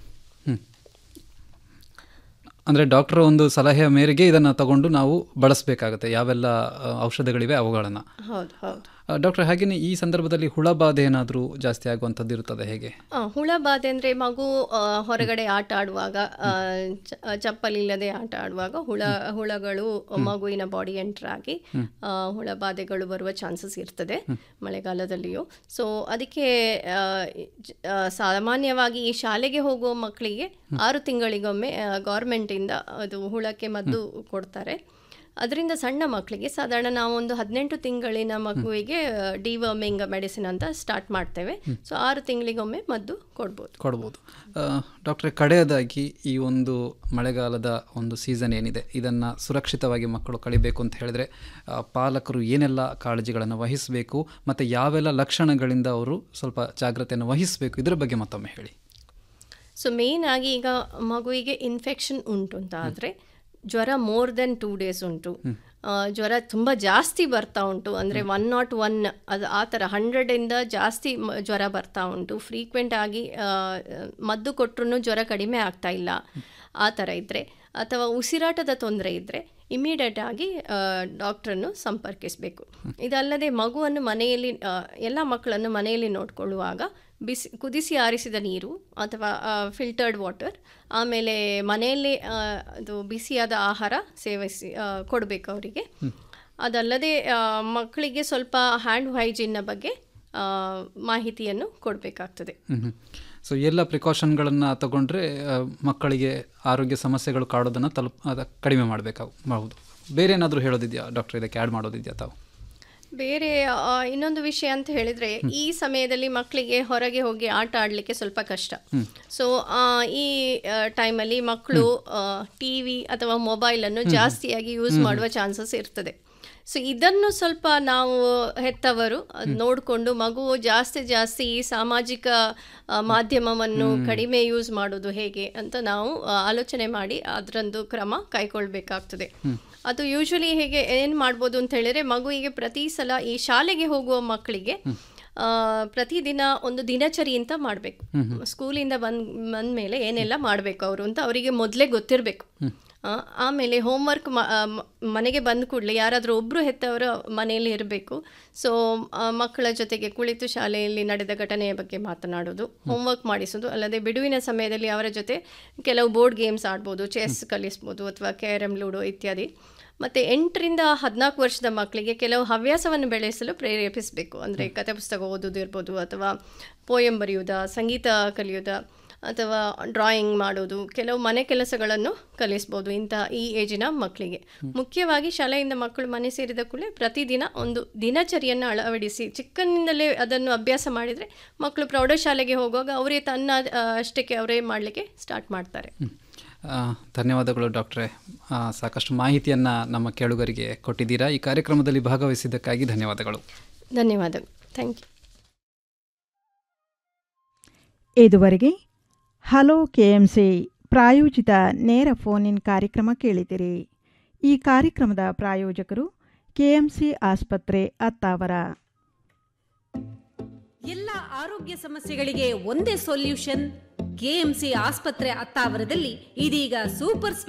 ಅಂದರೆ ಡಾಕ್ಟರ್ ಒಂದು ಸಲಹೆಯ ಮೇರೆಗೆ ಇದನ್ನು ತಗೊಂಡು ನಾವು ಬಳಸಬೇಕಾಗುತ್ತೆ ಯಾವೆಲ್ಲ ಆ, ಔಷಧಗಳಿವೆ ಅವುಗಳನ್ನು ಹೌದು ಹೌದು ಡಾಕ್ಟರ್ ಹಾಗೆಯೇ ಈ ಸಂದರ್ಭದಲ್ಲಿ ಹುಳ ಬಾಧೆ ಏನಾದರೂ ಜಾಸ್ತಿ ಆಗುವಂಥದ್ದು ಇರುತ್ತದೆ ಹೇಗೆ ಆ, ಹುಳ ಬಾಧೆ ಅಂದರೆ ಮಗು ಆ, ಹೊರಗಡೆ ಆಟ ಆಡುವಾಗ ಆ, ಚ- ಚಪ್ಪಲಿ ಇಲ್ಲದೆ ಆಟ ಆಡುವಾಗ ಹುಳ ಹುಳಗಳು ಮಗುವಿನ ಬಾಡಿ ಎಂಟರ್ ಆಗಿ ಆ, ಹುಳ ಬಾಧೆಗಳು ಬರುವ ಚಾನ್ಸಸ್ ಇರ್ತದೆ ಮಳೆಗಾಲದಲ್ಲಿಯೂ ಸೊ ಅದಕ್ಕೆ ಆ, ಜ- ಆ, ಸಾಮಾನ್ಯವಾಗಿ ಈ ಶಾಲೆಗೆ ಹೋಗುವ ಮಕ್ಕಳಿಗೆ ಆರು ತಿಂಗಳಿಗೊಮ್ಮೆ ಗೌರ್ಮೆಂಟಿಂದ ಅದು ಹುಳಕ್ಕೆ ಮದ್ದು ಕೊಡ್ತಾರೆ ಅದರಿಂದ ಸಣ್ಣ ಮಕ್ಕಳಿಗೆ ಸಾಧಾರಣ ನಾವು ಒಂದು ಹದಿನೆಂಟು ತಿಂಗಳಿನ ಮಗುವಿಗೆ ಡಿವರ್ಮಿಂಗ್ ಮೆಡಿಸಿನ್ ಅಂತ ಸ್ಟಾರ್ಟ್ ಮಾಡ್ತೇವೆ ಸೊ ಆರು ತಿಂಗಳಿಗೊಮ್ಮೆ ಮದ್ದು ಕೊಡ್ಬೋದು ಕೊಡ್ಬೋದು ಡಾಕ್ಟ್ರೆ ಕಡೆಯದಾಗಿ ಈ ಒಂದು ಮಳೆಗಾಲದ ಒಂದು ಸೀಸನ್ ಏನಿದೆ ಇದನ್ನು ಸುರಕ್ಷಿತವಾಗಿ ಮಕ್ಕಳು ಕಳಿಬೇಕು ಅಂತ ಹೇಳಿದ್ರೆ ಆ, ಪಾಲಕರು ಏನೆಲ್ಲ ಕಾಳಜಿಗಳನ್ನು ವಹಿಸಬೇಕು ಮತ್ತು ಯಾವೆಲ್ಲ ಲಕ್ಷಣಗಳಿಂದ ಅವರು ಸ್ವಲ್ಪ ಜಾಗ್ರತೆಯನ್ನು ವಹಿಸಬೇಕು ಇದರ ಬಗ್ಗೆ ಮತ್ತೊಮ್ಮೆ ಹೇಳಿ ಸೊ ಮೇನ್ ಆಗಿ ಈಗ ಮಗುವಿಗೆ ಇನ್ಫೆಕ್ಷನ್ ಉಂಟು ಅಂತ ಆದರೆ ಜ್ವರ ಮೋರ್ ದೆನ್ ಟೂ ಡೇಸ್ ಉಂಟು ಆ, ಜ್ವರ ತುಂಬ ಜಾಸ್ತಿ ಬರ್ತಾ ಉಂಟು ಅಂದರೆ ಒನ್ ನಾಟ್ ಒನ್ ಅದು ಆ ಥರ ಹಂಡ್ರೆಡಿಂದ ಜಾಸ್ತಿ ಮ- ಜ್ವರ ಬರ್ತಾ ಉಂಟು ಫ್ರೀಕ್ವೆಂಟ್ ಆಗಿ ಆ, ಮದ್ದು ಕೊಟ್ಟರು ಜ್ವರ ಕಡಿಮೆ ಆಗ್ತಾ ಇಲ್ಲ ಆ ಥರ ಇದ್ದರೆ ಅಥವಾ ಉಸಿರಾಟದ ತೊಂದರೆ ಇದ್ದರೆ ಇಮಿಡಿಯೇಟ್ ಆಗಿ ಡಾಕ್ಟ್ರನ್ನು ಸಂಪರ್ಕಿಸಬೇಕು ಇದಲ್ಲದೆ ಮಗುವನ್ನು ಮನೆಯಲ್ಲಿ ಆ, ಎಲ್ಲ ಮಕ್ಕಳನ್ನು ಮನೆಯಲ್ಲಿ ನೋಡಿಕೊಳ್ಳುವಾಗ ಬಿಸಿ ಕುದಿಸಿ ಆರಿಸಿದ ನೀರು ಅಥವಾ ಫಿಲ್ಟರ್ಡ್ ವಾಟರ್ ಆಮೇಲೆ ಮನೆಯಲ್ಲೇ ಆ, ಅದು ಬಿಸಿಯಾದ ಆಹಾರ ಸೇವಿಸಿ ಕೊಡಬೇಕು ಅವರಿಗೆ ಅದಲ್ಲದೆ ಆ, ಮಕ್ಕಳಿಗೆ ಸ್ವಲ್ಪ ಹ್ಯಾಂಡ್ ಹೈಜೀನ್ನ ಬಗ್ಗೆ ಆ, ಮಾಹಿತಿಯನ್ನು ಕೊಡಬೇಕಾಗ್ತದೆ ಸೊ ಎಲ್ಲ ಪ್ರಿಕಾಷನ್ಗಳನ್ನು ತಗೊಂಡ್ರೆ ಆ, ಮಕ್ಕಳಿಗೆ ಆರೋಗ್ಯ ಸಮಸ್ಯೆಗಳು ಕಾಡೋದನ್ನು ತಲುಪ್ ಅದ ಕಡಿಮೆ ಮಾಡಬೇಕಾಗಬಹುದು ಬೇರೆ ಏನಾದರೂ ಹೇಳೋದಿದೆಯಾ ಡಾಕ್ಟರ್ ಇದಕ್ಕೆ ಆ್ಯಡ್ ಮಾಡೋದಿದೆಯಾ ತಾವು ಬೇರೆ ಆ, ಇನ್ನೊಂದು ವಿಷಯ ಅಂತ ಹೇಳಿದ್ರೆ ಈ ಸಮಯದಲ್ಲಿ ಮಕ್ಕಳಿಗೆ ಹೊರಗೆ ಹೋಗಿ ಆಟ ಆಡಲಿಕ್ಕೆ ಸ್ವಲ್ಪ ಕಷ್ಟ ಸೊ ಈ ಟೈಮಲ್ಲಿ ಮಕ್ಕಳು ಟಿ ವಿ ಅಥವಾ ಮೊಬೈಲನ್ನು ಜಾಸ್ತಿಯಾಗಿ ಯೂಸ್ ಮಾಡುವ ಚಾನ್ಸಸ್ ಇರ್ತದೆ ಸೊ ಇದನ್ನು ಸ್ವಲ್ಪ ನಾವು ಹೆತ್ತವರು ಅದ್ ನೋಡಿಕೊಂಡು ಮಗುವು ಜಾಸ್ತಿ ಜಾಸ್ತಿ ಈ ಸಾಮಾಜಿಕ ಆ, ಮಾಧ್ಯಮವನ್ನು ಕಡಿಮೆ ಯೂಸ್ ಮಾಡೋದು ಹೇಗೆ ಅಂತ ನಾವು ಆ, ಆಲೋಚನೆ ಮಾಡಿ ಅದರಂದು ಕ್ರಮ ಕೈಗೊಳ್ಬೇಕಾಗ್ತದೆ ಅದು ಯೂಶ್ವಲಿ ಹೇಗೆ ಏನು ಮಾಡ್ಬೋದು ಅಂತ ಹೇಳಿದ್ರೆ ಮಗುವಿಗೆ ಪ್ರತಿ ಸಲ ಈ ಶಾಲೆಗೆ ಹೋಗುವ ಮಕ್ಕಳಿಗೆ ಆ, ಪ್ರತಿದಿನ ಒಂದು ದಿನಚರಿ ಅಂತ ಮಾಡಬೇಕು ಸ್ಕೂಲಿಂದ ಬಂದ್ ಬಂದಮೇಲೆ ಏನೆಲ್ಲ ಮಾಡಬೇಕು ಅವರು ಅಂತ ಅವರಿಗೆ ಮೊದಲೇ ಗೊತ್ತಿರಬೇಕು ಆಮೇಲೆ ಹೋಮ್ವರ್ಕ್ ಮನೆಗೆ ಬಂದ ಕೂಡಲೇ ಯಾರಾದರೂ ಒಬ್ಬರು ಹೆತ್ತವರು ಮನೆಯಲ್ಲಿ ಇರಬೇಕು ಸೊ ಮಕ್ಕಳ ಜೊತೆಗೆ ಕುಳಿತು ಶಾಲೆಯಲ್ಲಿ ನಡೆದ ಘಟನೆಯ ಬಗ್ಗೆ ಮಾತನಾಡೋದು ಹೋಮ್ವರ್ಕ್ ಮಾಡಿಸೋದು ಅಲ್ಲದೆ ಬಿಡುವಿನ ಸಮಯದಲ್ಲಿ ಅವರ ಜೊತೆ ಕೆಲವು ಬೋರ್ಡ್ ಗೇಮ್ಸ್ ಆಡ್ಬೋದು ಚೆಸ್ ಕಲಿಸ್ಬೋದು ಅಥವಾ ಕ್ಯಾರಮ್ ಲೂಡೋ ಇತ್ಯಾದಿ ಮತ್ತು ಎಂಟರಿಂದ ಹದಿನಾಲ್ಕು ವರ್ಷದ ಮಕ್ಕಳಿಗೆ ಕೆಲವು ಹವ್ಯಾಸವನ್ನು ಬೆಳೆಸಲು ಪ್ರೇರೇಪಿಸಬೇಕು ಅಂದರೆ ಕಥೆ ಪುಸ್ತಕ ಓದೋದು ಇರ್ಬೋದು ಅಥವಾ ಪೋಯಂ ಬರೆಯೋದ ಸಂಗೀತ ಕಲಿಯೋದ ಅಥವಾ ಡ್ರಾಯಿಂಗ್ ಮಾಡೋದು ಕೆಲವು ಮನೆ ಕೆಲಸಗಳನ್ನು ಕಲಿಸ್ಬೋದು ಇಂಥ ಈ ಏಜಿನ ಮಕ್ಕಳಿಗೆ ಮುಖ್ಯವಾಗಿ ಶಾಲೆಯಿಂದ ಮಕ್ಕಳು ಮನೆ ಸೇರಿದ ಕೂಡಲೇ ಪ್ರತಿದಿನ ಒಂದು ದಿನಚರಿಯನ್ನು ಅಳವಡಿಸಿ ಚಿಕ್ಕಂದಿನಲ್ಲೇ ಅದನ್ನು ಅಭ್ಯಾಸ ಮಾಡಿದರೆ ಮಕ್ಕಳು ಪ್ರೌಢಶಾಲೆಗೆ ಹೋಗುವಾಗ ಅವರೇ ತನ್ನ ಆ, ಅಷ್ಟಕ್ಕೆ ಅವರೇ ಮಾಡಲಿಕ್ಕೆ ಸ್ಟಾರ್ಟ್ ಮಾಡ್ತಾರೆ ಆ, ಧನ್ಯವಾದಗಳು ಡಾಕ್ಟ್ರೆ ಆ, ಸಾಕಷ್ಟು ಮಾಹಿತಿಯನ್ನು ನಮ್ಮ ಕೇಳುಗರಿಗೆ ಕೊಟ್ಟಿದ್ದೀರಾ ಈ ಕಾರ್ಯಕ್ರಮದಲ್ಲಿ ಭಾಗವಹಿಸಿದ್ದಕ್ಕಾಗಿ ಧನ್ಯವಾದಗಳು ಧನ್ಯವಾದಗಳು ಥ್ಯಾಂಕ್ ಯು ಇದುವರೆಗೆ ಹಲೋ ಕೆಎಂಸಿ ಪ್ರಾಯೋಜಿತ ನೇರ ಫೋನ್ ಇನ್ ಕಾರ್ಯಕ್ರಮ ಕೇಳಿದಿರಿ ಈ ಕಾರ್ಯಕ್ರಮದ ಪ್ರಾಯೋಜಕರು ಕೆಎಂಸಿ ಆಸ್ಪತ್ರೆ ಅತ್ತಾವರ ಎಲ್ಲ ಆರೋಗ್ಯ ಸಮಸ್ಯೆಗಳಿಗೆ ಒಂದೇ ಸೊಲ್ಯೂಷನ್ ಕೆಎಂಸಿ ಆಸ್ಪತ್ರೆ ಅತ್ತಾವರದಲ್ಲಿ ಇದೀಗ ಸೂಪರ್